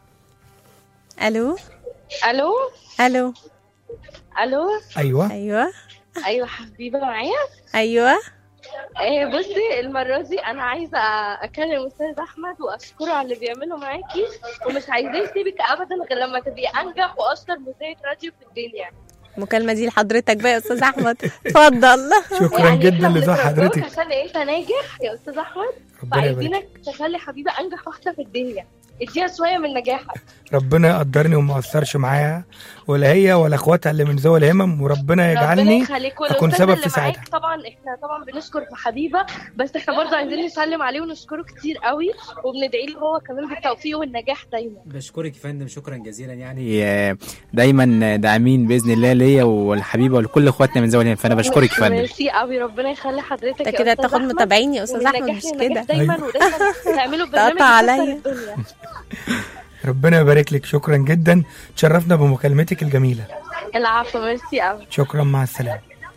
الو الو الو الو ايوه ايوه ايوه حبيبه معايا ايوه إيه بصي المرة دي أنا عايزة أكلم أستاذ أحمد وأشكره على اللي بيعمله معاكي ومش عايزاه يسيبك أبدا غير لما تبقي أنجح وأشطر مذيعة راديو في الدنيا المكالمة دي لحضرتك بقى يا أستاذ أحمد اتفضل شكرا جدا إحنا لذوق بنترجوك حضرتك عشان انت ناجح يا استاذ احمد ربنا يبارك فعايزينك تخلي حبيبه انجح واحده في الدنيا اديها شويه من نجاحك ربنا يقدرني وما اثرش معاها ولا هي ولا اخواتها اللي من ذوي الهمم وربنا ربنا يجعلني يخليك اكون والأستاذ سبب اللي في معاك سعادتها طبعا احنا طبعا بنشكر في حبيبه بس احنا برضه عايزين نسلم عليه ونشكره كتير قوي وبندعي له هو كمان بالتوفيق والنجاح دايما بشكرك يا فندم شكرا جزيلا يعني آه، دايما داعمين باذن الله ليا والحبيبه ولكل اخواتنا من ذوي الهمم فانا بشكرك يا فندم ميرسي قوي ربنا يخلي حضرتك انت يا كده أستاذ تاخد أحمد، متابعين يا أستاذ ومن أحمد نجاح مش لنجاح كده دايما أيوة. ودايما تعملوا برنامج تقطع يكسر عليا. الدنيا. ربنا يبارك لك شكرا جدا تشرفنا بمكالمتك الجميله العفو ميرسي قوي شكرا مع السلامه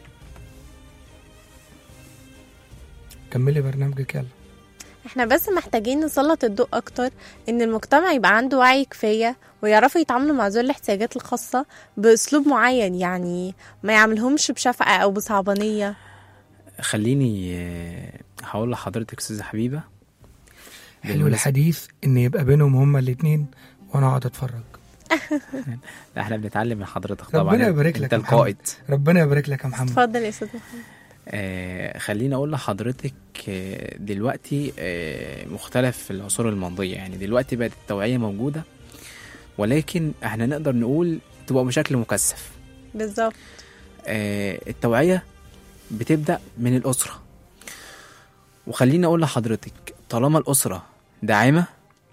كملي برنامجك يلا احنا بس محتاجين نسلط الضوء اكتر ان المجتمع يبقى عنده وعي كفاية ويعرفوا يتعاملوا مع ذوي الاحتياجات الخاصة باسلوب معين يعني ما يعملهمش بشفقة او بصعبانية خليني آه، هقول لحضرتك استاذه حبيبه حلو الحديث ان يبقى بينهم هما الاتنين وانا اقعد اتفرج لا، احنا بنتعلم من حضرتك طبعا ربنا يبارك لك انت يا القائد ربنا يبارك لك يا محمد اتفضل يا استاذ محمد آه خليني اقول لحضرتك آه دلوقتي آه مختلف في العصور الماضيه يعني دلوقتي بقت التوعيه موجوده ولكن احنا نقدر نقول تبقى بشكل مكثف بالظبط آه التوعيه بتبدا من الاسره وخليني اقول لحضرتك طالما الاسره داعمه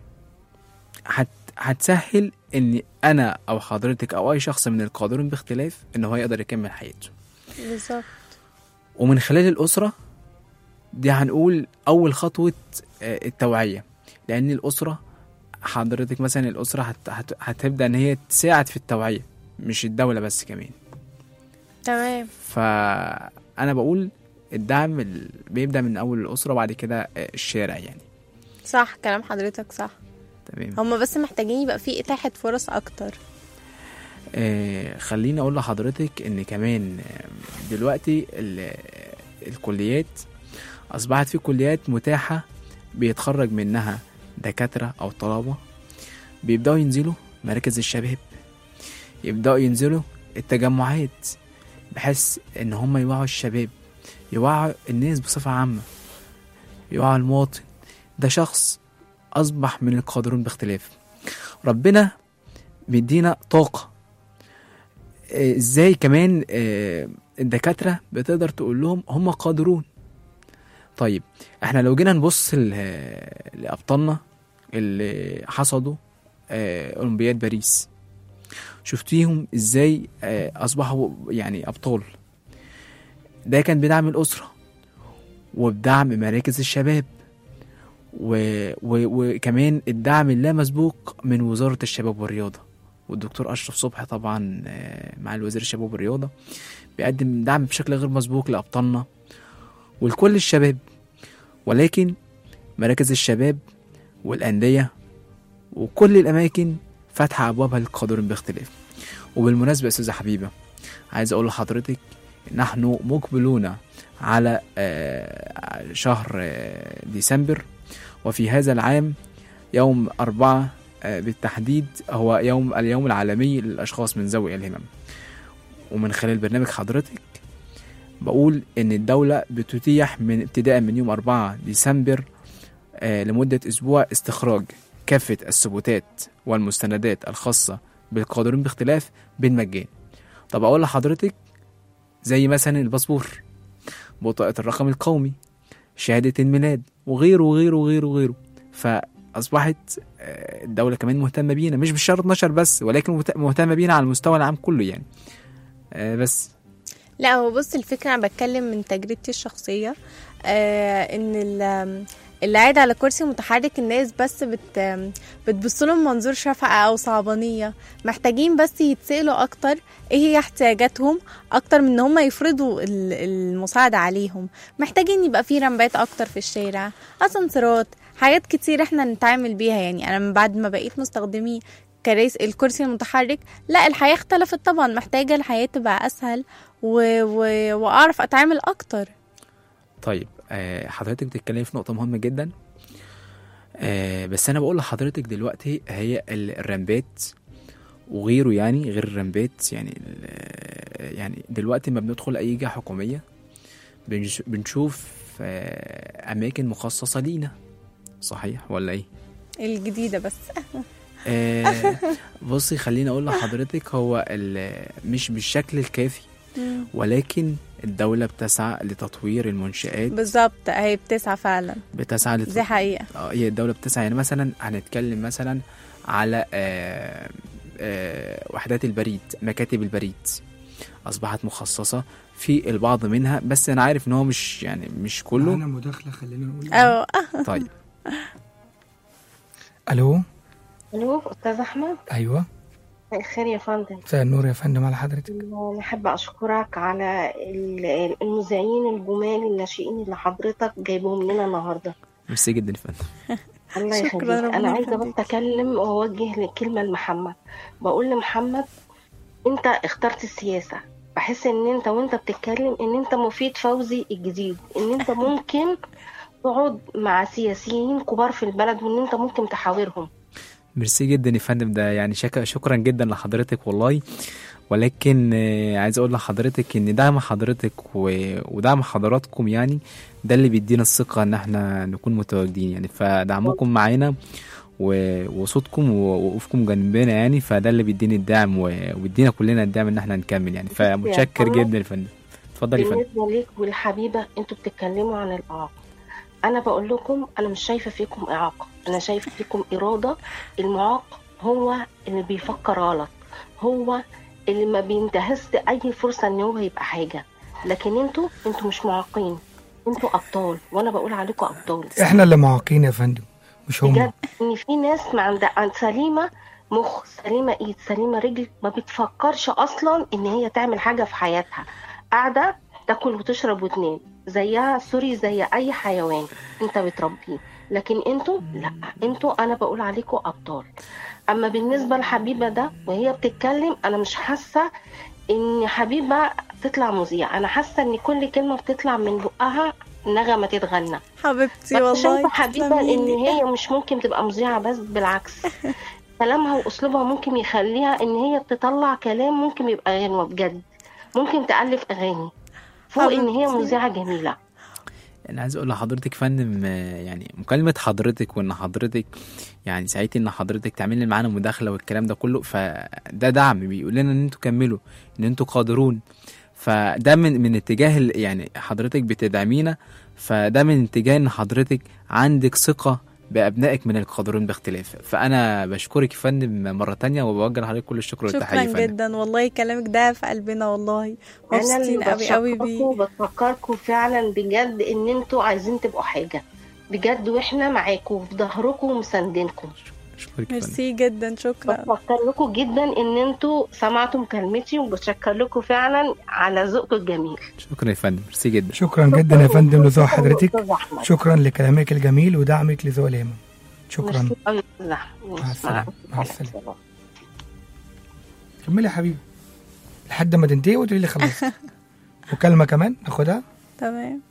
هت هتسهل ان انا او حضرتك او اي شخص من القادرين باختلاف ان هو يقدر يكمل حياته بالظبط ومن خلال الأسرة دي هنقول أول خطوة آه، التوعية لأن الأسرة حضرتك مثلا الأسرة هت... هت... هتبدأ إن هي تساعد في التوعية مش الدولة بس كمان تمام فأنا بقول الدعم ال... بيبدأ من أول الأسرة وبعد كده آه، الشارع يعني صح كلام حضرتك صح تمام هما بس محتاجين يبقى في اتاحة فرص اكتر آه خليني اقول لحضرتك ان كمان آه، دلوقتي ال- الكليات اصبحت في كليات متاحه بيتخرج منها دكاتره او طلبه بيبداوا ينزلوا مراكز الشباب يبداوا ينزلوا التجمعات بحيث ان هم يوعوا الشباب يوعوا الناس بصفه عامه يوعوا المواطن ده شخص اصبح من القادرون باختلاف ربنا بيدينا طاقه آه، ازاي كمان آه، الدكاترة بتقدر تقول لهم هم قادرون طيب احنا لو جينا نبص ل- لأبطالنا اللي حصدوا آه، أولمبياد باريس شفتيهم ازاي آه، أصبحوا يعني أبطال ده كان بدعم الأسرة وبدعم مراكز الشباب و... و... وكمان الدعم اللامسبوق من وزارة الشباب والرياضة والدكتور أشرف صبحي طبعا آه، مع الوزير الشباب والرياضة بيقدم دعم بشكل غير مسبوق لأبطالنا ولكل الشباب ولكن مراكز الشباب والأندية وكل الأماكن فاتحة أبوابها للقادرين باختلاف وبالمناسبة يا أستاذة حبيبة عايز أقول لحضرتك نحن مقبلون على آه، شهر آه، ديسمبر وفي هذا العام يوم أربعة آه، بالتحديد هو يوم اليوم العالمي للأشخاص من ذوي الهمم ومن خلال برنامج حضرتك بقول إن الدولة بتتيح من ابتداء من يوم 4 ديسمبر آه، لمدة أسبوع استخراج كافة الثبوتات والمستندات الخاصة بالقادرين باختلاف بالمجان طب أقول لحضرتك زي مثلا الباسبور بطاقة الرقم القومي شهادة الميلاد وغيره وغيره وغيره وغيره فأصبحت آه، الدولة كمان مهتمة بينا مش بالشهر 12 بس ولكن مهت- مهتمة بينا على المستوى العام كله يعني آه، بس لا هو بص الفكرة أنا بتكلم من تجربتي الشخصية آه إن ال- اللي قاعد على كرسي متحرك الناس بس بت بتبص له من منظور شفقة أو صعبانية محتاجين بس يتسألوا أكتر إيه هي احتياجاتهم أكتر من إن هم يفرضوا ال- المساعدة عليهم محتاجين يبقى في رمبات أكتر في الشارع أسانسيرات حاجات كتير إحنا نتعامل بيها يعني أنا من بعد ما بقيت مستخدمي كراسي الكرسي المتحرك لا الحياة اختلفت طبعا محتاجة الحياة تبقى أسهل و... و... وأعرف أتعامل أكتر طيب آه، حضرتك بتتكلمي في نقطة مهمة جدا آه، بس أنا بقول لحضرتك دلوقتي هي ال- الرمبات وغيره يعني غير الرمبات يعني ال- يعني دلوقتي ما بندخل اي جهه حكوميه بنش- بنشوف آه، اماكن مخصصه لينا صحيح ولا ايه الجديدة بس آه، بصي خليني اقول لحضرتك هو ال- مش بالشكل الكافي مم. ولكن الدولة بتسعى لتطوير المنشآت بالظبط هي بتسعى فعلا بتسعى لت... دي حقيقة اه هي الدولة بتسعى يعني مثلا هنتكلم مثلا على آه آه وحدات البريد مكاتب البريد أصبحت مخصصة في البعض منها بس أنا عارف إن هو مش يعني مش كله معانا مداخلة خلينا نقول أو طيب الو الو استاذ احمد ايوه مساء الخير يا فندم مساء النور يا فندم على حضرتك أنا أحب أشكرك على ال- المذيعين الجمال الناشئين اللي حضرتك جايبهم لنا النهاردة ميرسي جدا يا فندم الله شكراً، يخليك ربنا أنا عايزة يخليك. بس أكلم وأوجه كلمة لمحمد بقول لمحمد أنت اخترت السياسة بحس إن أنت وأنت بتتكلم إن أنت مفيد فوزي الجديد إن أنت ممكن تقعد مع سياسيين كبار في البلد وإن أنت ممكن تحاورهم ميرسي جدا يا فندم ده يعني شك... شكرا جدا لحضرتك والله ولكن آه، عايز اقول لحضرتك ان دعم حضرتك و... ودعم حضراتكم يعني ده اللي بيدينا الثقة ان احنا نكون متواجدين يعني فدعمكم معانا و... وصوتكم ووقوفكم جنبنا يعني فده اللي بيديني الدعم و... وبيدينا كلنا الدعم ان احنا نكمل يعني فمتشكر محمد. جدا يا فندم اتفضل يا فندم بالنسبة ليك والحبيبة انتوا بتتكلموا عن الإعاقة أنا بقول لكم أنا مش شايفة فيكم إعاقة أنا شايفة فيكم إرادة المعاق هو اللي بيفكر غلط هو اللي ما بينتهز أي فرصة إن هو يبقى حاجة لكن انتوا انتوا مش معاقين انتوا أبطال وأنا بقول عليكم أبطال احنا اللي معاقين يا فندم مش هم بجد ان في ناس ما عندها عند سليمه مخ سليمه ايد سليمه رجل ما بتفكرش اصلا ان هي تعمل حاجه في حياتها قاعده تاكل وتشرب وتنام زيها سوري زي اي حيوان انت بتربيه لكن انتوا لا انتوا انا بقول عليكم ابطال اما بالنسبه لحبيبه ده وهي بتتكلم انا مش حاسه ان حبيبه تطلع مذيعه انا حاسه ان كل كلمه بتطلع من بقها نغمه تتغنى حبيبتي بس والله شايفة حبيبة تسلمي إن لي. هي مش ممكن تبقى مذيعة بس بالعكس كلامها وأسلوبها ممكن يخليها إن هي تطلع كلام ممكن يبقى غنوة بجد ممكن تألف أغاني فوق إن هي حبيبتي. مذيعة جميلة انا عايز اقول لحضرتك فندم آه، يعني مكالمه حضرتك وان حضرتك يعني سعيت ان حضرتك تعملي معانا مداخله والكلام ده كله فده دعم بيقول لنا ان انتوا كملوا ان انتوا قادرون فده من من اتجاه ال- يعني حضرتك بتدعمينا فده من اتجاه ان حضرتك عندك ثقه بابنائك من القادرون باختلاف فانا بشكرك يا فندم مره تانية وبوجه لحضرتك كل الشكر والتحيه شكرا يا فندم جدا والله كلامك ده في قلبنا والله أنا اللي مبسوطين قوي قوي بيه بشكركم وبفكركم فعلا بجد إن أنتوا عايزين تبقوا حاجة بجد وإحنا معاكم في ظهركم ومساندينكم اشكرك يا فندم ميرسي جدا شكرا بفكر لكم جدا إن أنتوا سمعتوا مكالمتي وبشكر لكم فعلا على ذوقكم الجميل شكرا يا فندم ميرسي جدا شكرا جدا يا فندم لذوق حضرتك أستاذ أحمد. شكرا لكلامك الجميل ودعمك لذوق الهمم شكرا ميرسي أوي يا أستاذ أحمد. مع السلامة. مع السلامة. كملي يا حبيبي لحد ما تنتهي وتقولي لي خلصت مكالمة كمان ناخدها تمام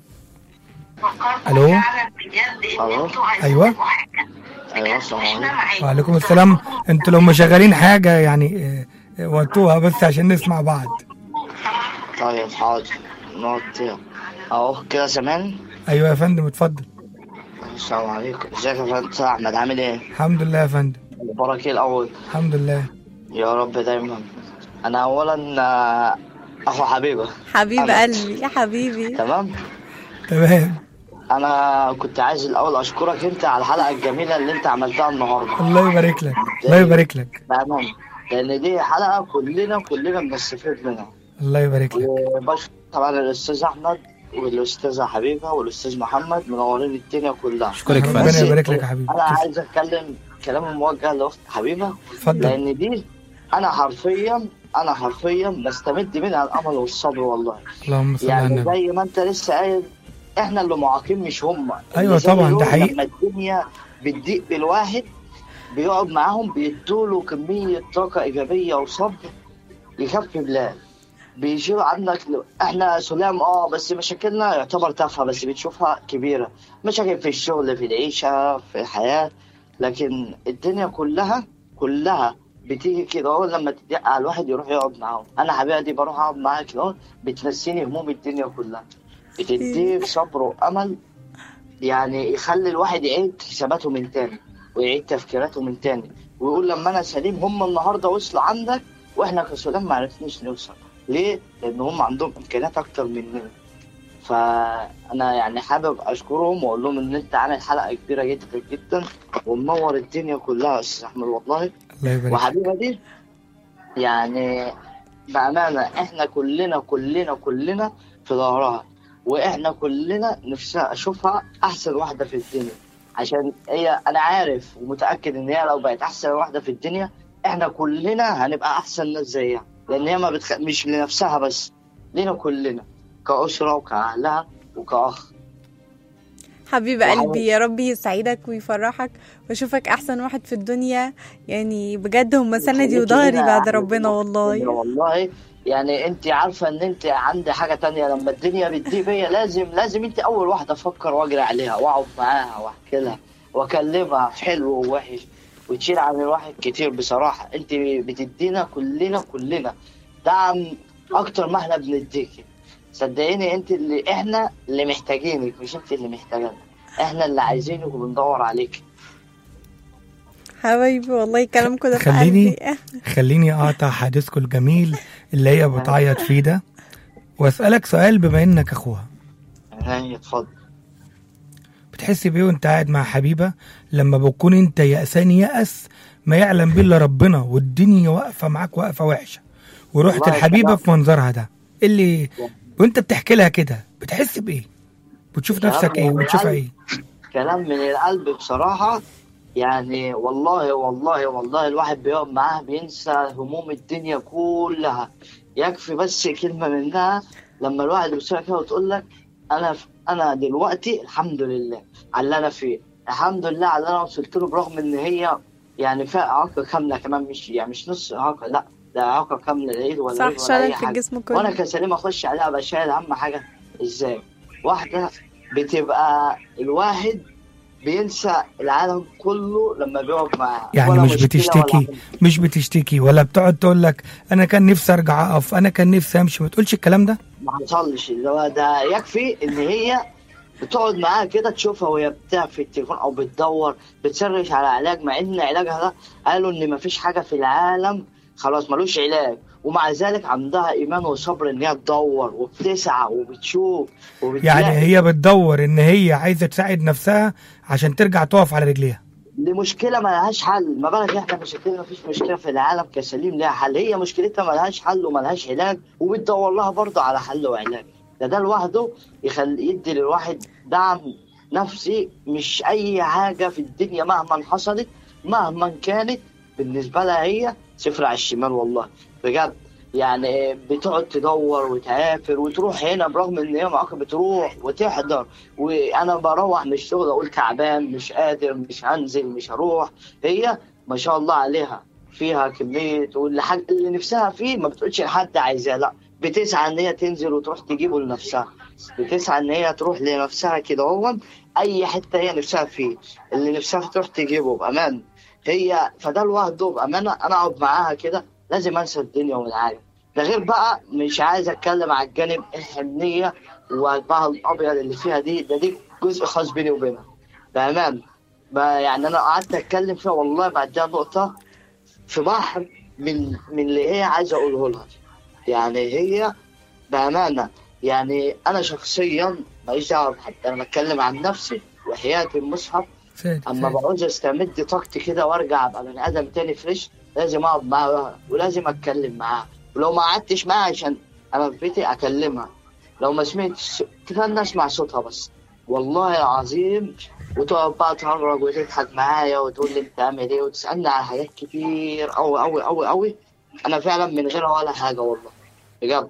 الو الو ايوه ايوه السلام عليكم وعليكم السلام انتوا لو مشغلين حاجة يعني اه، اه، وطوها بس عشان نسمع بعض طيب حاضر نوطيها اهو كده سامعني ايوه يا فندم اتفضل السلام عليكم ازيك يا فندم أستاذ احمد عامل ايه الحمد لله يا فندم اخبارك ايه الاول الحمد لله يا رب دايما انا اولا آه، اخو حبيبه حبيب أنا. قلبي يا حبيبي تمام تمام انا كنت عايز الاول اشكرك انت على الحلقه الجميله اللي انت عملتها النهارده الله يبارك لك الله يبارك لك بامانه لان دي حلقه كلنا كلنا بنستفيد منها الله يبارك لك وبشكر طبعا الاستاذ احمد والاستاذه حبيبه والاستاذ محمد منورين الدنيا كلها اشكرك يا ربنا فندم يبارك لك يا حبيبي انا عايز اتكلم كلام موجه لاخت حبيبه اتفضل لان دي انا حرفيا انا حرفيا بستمد منها الامل والصبر والله اللهم صل على يعني النبي زي ما انت لسه قايل احنا اللي معاقين مش هم أيوة اللي زي طبعاً، ده يوم حقيقي. لما الدنيا بتضيق بالواحد بيقعد معاهم بيدوله كمية طاقة إيجابية وصبر يكفي بلاد بيشيلوا عنك احنا سلام اه بس مشاكلنا يعتبر تافهة بس بتشوفها كبيرة مشاكل في الشغل في العيشة في الحياة لكن الدنيا كلها كلها بتيجي كده اهو لما تضيق على الواحد يروح يقعد معاهم انا حبيبه دي بروح اقعد معاها كده اهو بتنسيني هموم الدنيا كلها بتديك صبر وامل يعني يخلي الواحد يعيد حساباته من تاني ويعيد تفكيراته من تاني ويقول لما انا سليم هم النهارده وصلوا عندك واحنا كسلام ما عرفناش نوصل ليه؟ لان هم عندهم امكانيات اكتر مننا فانا يعني حابب اشكرهم واقول لهم ان انت عامل حلقه كبيره جدا جدا ومنور الدنيا كلها يا استاذ احمد والله الله يبارك وحبيبه دي يعني بامانه احنا كلنا كلنا كلنا في ظهرها واحنا كلنا نفسها اشوفها احسن واحده في الدنيا عشان هي انا عارف ومتاكد ان هي لو بقت احسن واحده في الدنيا احنا كلنا هنبقى احسن ناس زيها لان هي ما بتخ... مش لنفسها بس لينا كلنا كأسرة وكأهلها وكأخ حبيب قلبي يا رب يسعدك ويفرحك واشوفك احسن واحد في الدنيا يعني بجد هم سندي وظهري بعد ربنا والله والله يعني انت عارفه ان انت عندي حاجه تانية لما الدنيا بتضيق بيا لازم لازم انت اول واحده افكر واجري عليها واقعد معاها واحكي لها واكلمها في حلو ووحش وتشيل عن الواحد كتير بصراحه انت بتدينا كلنا كلنا دعم اكتر ما احنا بنديكي صدقيني انت اللي احنا اللي محتاجينك مش انت اللي محتاجانا احنا اللي عايزينك وبندور عليك حبايبي والله كلامكم ده في خليني قلبي خليني اقطع حديثكم الجميل اللي هي بتعيط فيه ده واسالك سؤال بما انك اخوها هاي اتفضل بتحس بايه وانت قاعد مع حبيبه لما بتكون انت يأسان يأس ما يعلم به الا ربنا والدنيا واقفه معاك واقفه وحشه ورحت والله الحبيبه كلام- في منظرها ده اللي وانت بتحكي لها كده بتحس بايه بتشوف كلام نفسك ايه من وتشوفها القلب. ايه كلام من القلب بصراحة يعني والله والله والله الواحد بيقعد معاها بينسى هموم الدنيا كلها يكفي بس كلمة منها لما الواحد يوصلها كده وتقول لك أنا أنا دلوقتي الحمد لله على اللي أنا فيه الحمد لله على اللي أنا وصلت له برغم إن هي يعني فيها إعاقة كاملة كمان مش يعني مش نص إعاقة لا ده إعاقة كاملة لا إيد ولا صح، رجل ولا شلل أي في حاجة الجسم كله. وأنا كسليم أخش عليها أبقى شايل أهم حاجة إزاي واحدة بتبقى الواحد بينسى العالم كله لما بيقعد معاها يعني ولا مش مشكلة بتشتكي ولا مش بتشتكي ولا بتقعد تقول لك انا كان نفسي ارجع اقف انا كان نفسي امشي ما تقولش الكلام ده ما حصلش اللي هو ده يكفي ان هي بتقعد معاها كده تشوفها وهي بتاع في التليفون او بتدور بتسرش على علاج مع ان علاجها ده قالوا ان مفيش حاجه في العالم خلاص ملوش علاج ومع ذلك عندها ايمان وصبر ان هي تدور وبتسعى وبتشوف وبتلاقي يعني هي بتدور ان هي عايزه تساعد نفسها عشان ترجع تقف على رجليها لمشكله ما لهاش حل ما بالك احنا مشاكلنا مفيش مشكله في العالم كسليم ليها حل هي مشكلتها ما لهاش حل وما لهاش علاج وبتدور لها برضه على حل وعلاج ده ده لوحده يخلي يدي للواحد دعم نفسي مش اي حاجه في الدنيا مهما حصلت مهما كانت بالنسبه لها هي صفر على الشمال والله بجد يعني بتقعد تدور وتعافر وتروح هنا برغم ان هي معاك بتروح وتحضر وانا بروح من الشغل اقول تعبان مش قادر مش هنزل مش هروح هي ما شاء الله عليها فيها كميه واللي حاجة اللي نفسها فيه ما بتقولش لحد عايزاه لا بتسعى ان هي تنزل وتروح تجيبه لنفسها بتسعى ان هي تروح لنفسها كده هو اي حته هي نفسها فيه اللي نفسها تروح تجيبه بامان هي فده لوحده بامانه انا اقعد معاها كده لازم انسى الدنيا والعالم ده غير بقى مش عايز اتكلم على الجانب الحنيه وقلبها الابيض اللي فيها دي ده دي جزء خاص بيني وبينها بامان ما يعني انا قعدت اتكلم فيها والله بعدها نقطه في بحر من من اللي هي عايزه اقوله لها يعني هي بامانه يعني انا شخصيا ماليش دعوه بحد انا بتكلم عن نفسي وحياه المصحف اما بعوز استمد طاقتي كده وارجع ابقى بني ادم تاني فريش لازم اقعد معاها ولازم اتكلم معاها ولو ما قعدتش معاها عشان انا في بيتي اكلمها لو ما سمعتش كفايه اسمع صوتها بس والله العظيم وتقعد بقى تهرج وتضحك معايا وتقول لي انت عامل ايه وتسالني على حاجات كتير قوي قوي قوي قوي انا فعلا من غيرها ولا حاجه والله بجد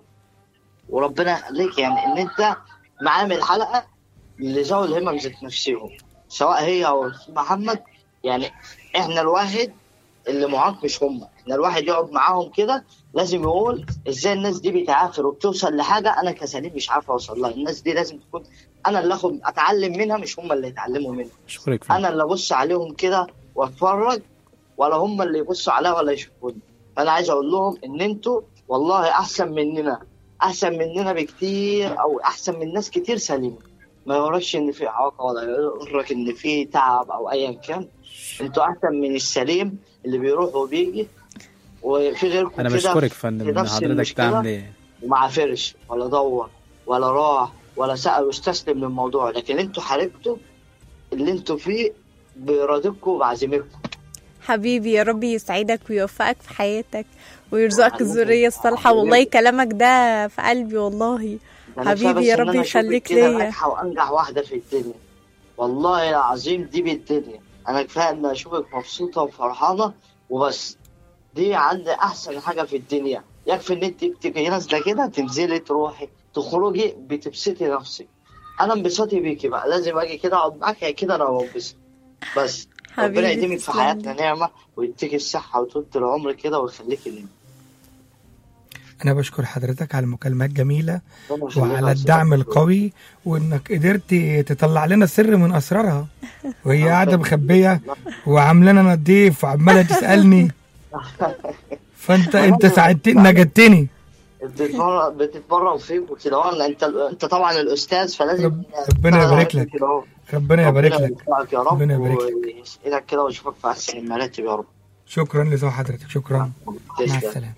وربنا يخليك يعني ان انت معامل حلقه لذوي الهمم ذات نفسهم سواء هي او محمد يعني احنا الواحد اللي معاق مش هم احنا الواحد يقعد معاهم كده لازم يقول ازاي الناس دي بتعافر وبتوصل لحاجه انا كسليم مش عارف اوصل لها الناس دي لازم تكون انا اللي اخد اتعلم منها مش هم اللي يتعلموا منها اشكرك انا اللي ابص عليهم كده واتفرج ولا هم اللي يبصوا عليها ولا يشوفوني فانا عايز اقول لهم ان انتوا والله احسن مننا احسن مننا بكتير او احسن من ناس كتير سليمه ما يغركش ان في اعاقه ولا يغرك ان في تعب او ايا كان انتوا احسن من السليم اللي بيروح وبيجي وفي غيركم انا كده بشكرك في فندم ان نفس حضرتك المشكلة تعمل ايه وما عافرش ولا دور ولا راح ولا سأل واستسلم للموضوع لكن انتوا حاربتوا اللي انتوا فيه بإرادتكم وبعزيمتكم حبيبي يا رب يسعدك ويوفقك في حياتك ويرزقك الذرية الصالحة والله كلامك ده في قلبي والله أنا كفاية حبيبي يا بس إن رب أنا أشوفك يخليك كده ليا ناجحة وأنجح واحدة في الدنيا والله العظيم دي بالدنيا أنا كفاية إن أشوفك مبسوطة وفرحانة وبس دي عندي أحسن حاجة في الدنيا يكفي إن أنت بتبقي نازلة كده تنزلي تروحي تخرجي بتبسطي نفسك أنا انبساطي بيكي بقى لازم أجي كده أقعد معاك كده أنا بنبسط بس حبيبي ربنا يديمك في تسلم حياتنا نعمة ويديك الصحة وطولة العمر كده ويخليك لنا انا بشكر حضرتك على المكالمات الجميله ربنا يخليك وعلى يا الدعم أستاذ. القوي وانك قدرت تطلع لنا سر من اسرارها وهي قاعده مخبيه وعامله لنا نضيف وعماله تسالني فانت انت ساعدتني نجدتني بتتمرن بتتمرن فيك وكده وأنا- انت انت طبعا الاستاذ فلازم ربنا يبارك لك كده أهو. ربنا يبارك لك يوفقك يا رب ربنا يبارك لك ويسعدك كده ويشوفك في احسن المراتب يا رب شكرا لذوق حضرتك شكرا مع تسلم. السلامه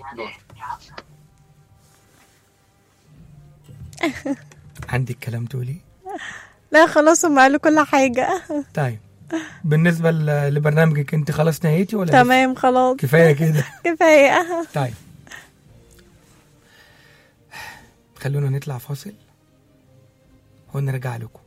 عندك كلام تقولي لا خلاص هم قالوا كل حاجة طيب بالنسبه ل- لبرنامجك انت خلاص نهيتي ولا لسه؟ تمام خلاص كفايه كده كفاية طيب خلونا نطلع فاصل ونرجع لكم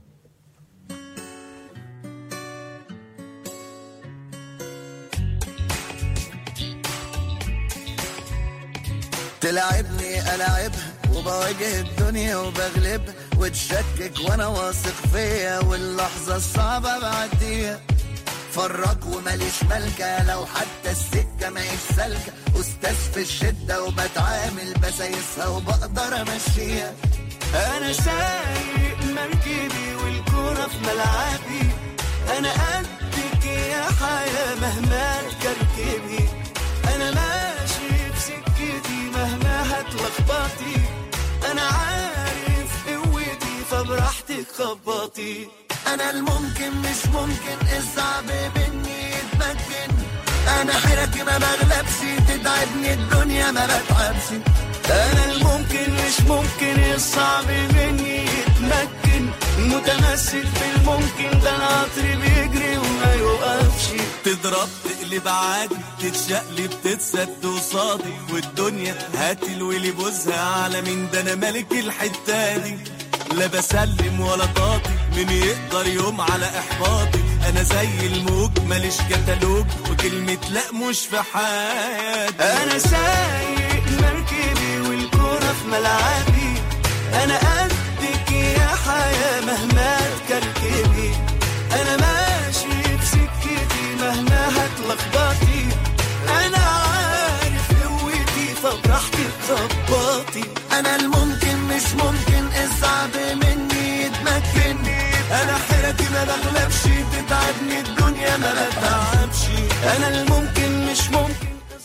تلعبني ألعبها وبواجه الدنيا وبغلبها وتشكك وانا واثق فيا واللحظة الصعبة بعديها فرق وماليش ملكة لو حتى السكة ما سالكة أستاذ في الشدة وبتعامل بسايسها وبقدر أمشيها أنا سايق مركبي والكورة في ملعبي أنا قدك يا حياة مهما تكركبي أنا ماشي في سكتي مهما هتلخبطي أنا عارف قوتي فبراحتك خبطي أنا الممكن مش ممكن الصعب مني يتمكن أنا حيرتي ما بغلبش تتعبني الدنيا ما بتعبش أنا الممكن مش ممكن الصعب مني يتمكن متمسك بالممكن ده القطر بيجري وما يوقفش تضرب تقلب عادي تتشقلب تتسد قصادي والدنيا هتلوي بوزها على مين ده انا ملك الحته دي لا بسلم ولا طاطي مين يقدر يوم على احباطي انا زي الموج ماليش كتالوج وكلمة لا مش في حياتي انا سايق مركبي والكورة في ملعبي انا قدك يا حياة مهما تكركبي انا ماشي في سكتي مهما هتلخبطي انا عارف قوتي فبراحتك خبطي انا الممكن مش ممكن الصعب مني يتمكن انا حيرتي ما بغلبش تتعبني الدنيا ما بتعبش انا الممكن مش ممكن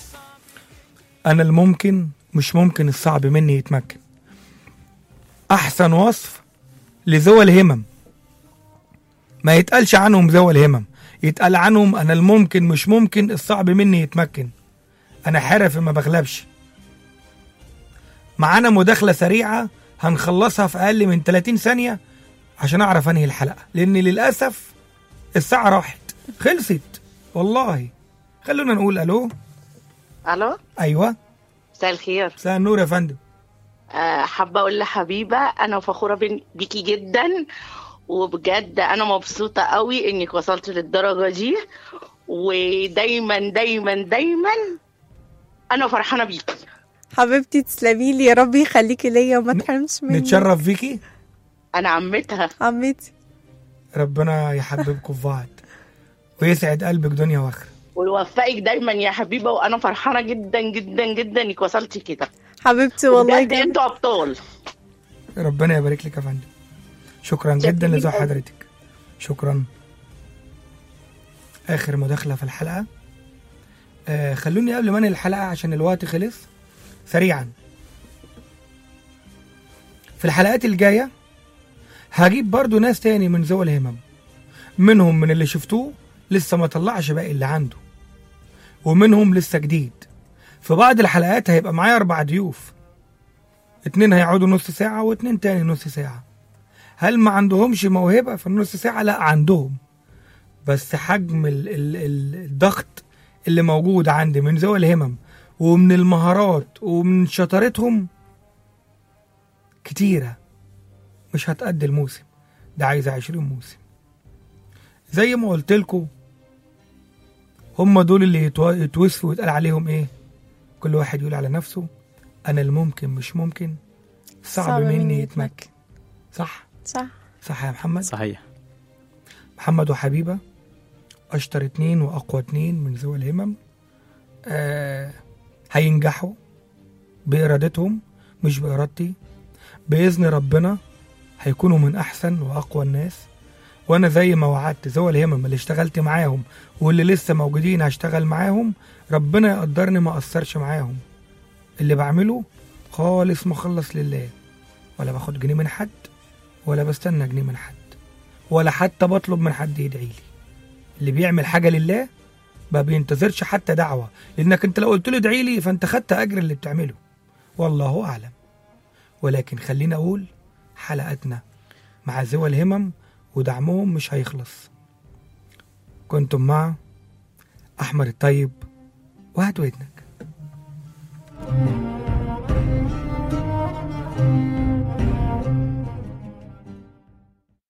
انا الممكن مش ممكن الصعب مني يتمكن احسن وصف لذوي الهمم ما يتقالش عنهم ذوي الهمم يتقال عنهم انا الممكن مش ممكن الصعب مني يتمكن انا حرفي ما بغلبش معانا مداخله سريعه هنخلصها في اقل من 30 ثانيه عشان اعرف انهي الحلقه لان للاسف الساعه راحت خلصت والله خلونا نقول الو الو ايوه مساء الخير مساء النور يا فندم آه، حابه اقول لحبيبه انا فخوره بين- بيكي جدا وبجد انا مبسوطه قوي انك وصلت للدرجه دي ودايما دايما دايما انا فرحانه بيكي حبيبتي تسلمي لي يا رب يخليكي ليا وما تحرمش مني نتشرف فيكي انا عمتها عمتي ربنا يحببكم في بعض ويسعد قلبك دنيا واخره ويوفقك دايما يا حبيبه وانا فرحانه جدا جدا جدا انك وصلتي كده حبيبتي والله بجد انتوا ابطال ربنا يبارك لك يا فندم شكرا جدا لذوق حضرتك شكرا اخر مداخله في الحلقه آه خلوني قبل ما انهي الحلقه عشان الوقت خلص سريعا في الحلقات الجايه هجيب برضو ناس تاني من ذوي الهمم منهم من اللي شفتوه لسه ما طلعش باقي اللي عنده ومنهم لسه جديد في بعض الحلقات هيبقى معايا أربع ضيوف اتنين هيقعدوا نص ساعة واتنين تاني نص ساعة هل ما عندهمش موهبة في النص ساعة؟ لا عندهم بس حجم ال ال ال الضغط اللي موجود عندي من ذوي الهمم ومن المهارات ومن شطارتهم كتيرة مش هتأدي الموسم ده عايزة عشرين موسم زي ما قلت لكم هم دول اللي يتو- يتوصفوا ويتقال عليهم ايه كل واحد يقول على نفسه انا الممكن مش ممكن صعب, صعب مني مني يتمكن صح صح صح يا محمد صحيح محمد وحبيبة أشطر اتنين وأقوى اتنين من ذوي الهمم آه هينجحوا بإرادتهم مش بإرادتي بإذن ربنا هيكونوا من أحسن وأقوى الناس وأنا زي ما وعدت ذوي الهمم اللي اشتغلت معاهم واللي لسه موجودين هشتغل معاهم ربنا يقدرني ما أثرش معاهم اللي بعمله خالص مخلص لله ولا باخد جنيه من حد ولا بستنى جنيه من حد ولا حتى بطلب من حد يدعي لي اللي بيعمل حاجه لله ما بينتظرش حتى دعوه لانك انت لو قلت له ادعي لي فانت خدت اجر اللي بتعمله والله اعلم ولكن خلينا اقول حلقتنا مع ذوي الهمم ودعمهم مش هيخلص كنتم مع احمد الطيب وهات ودنك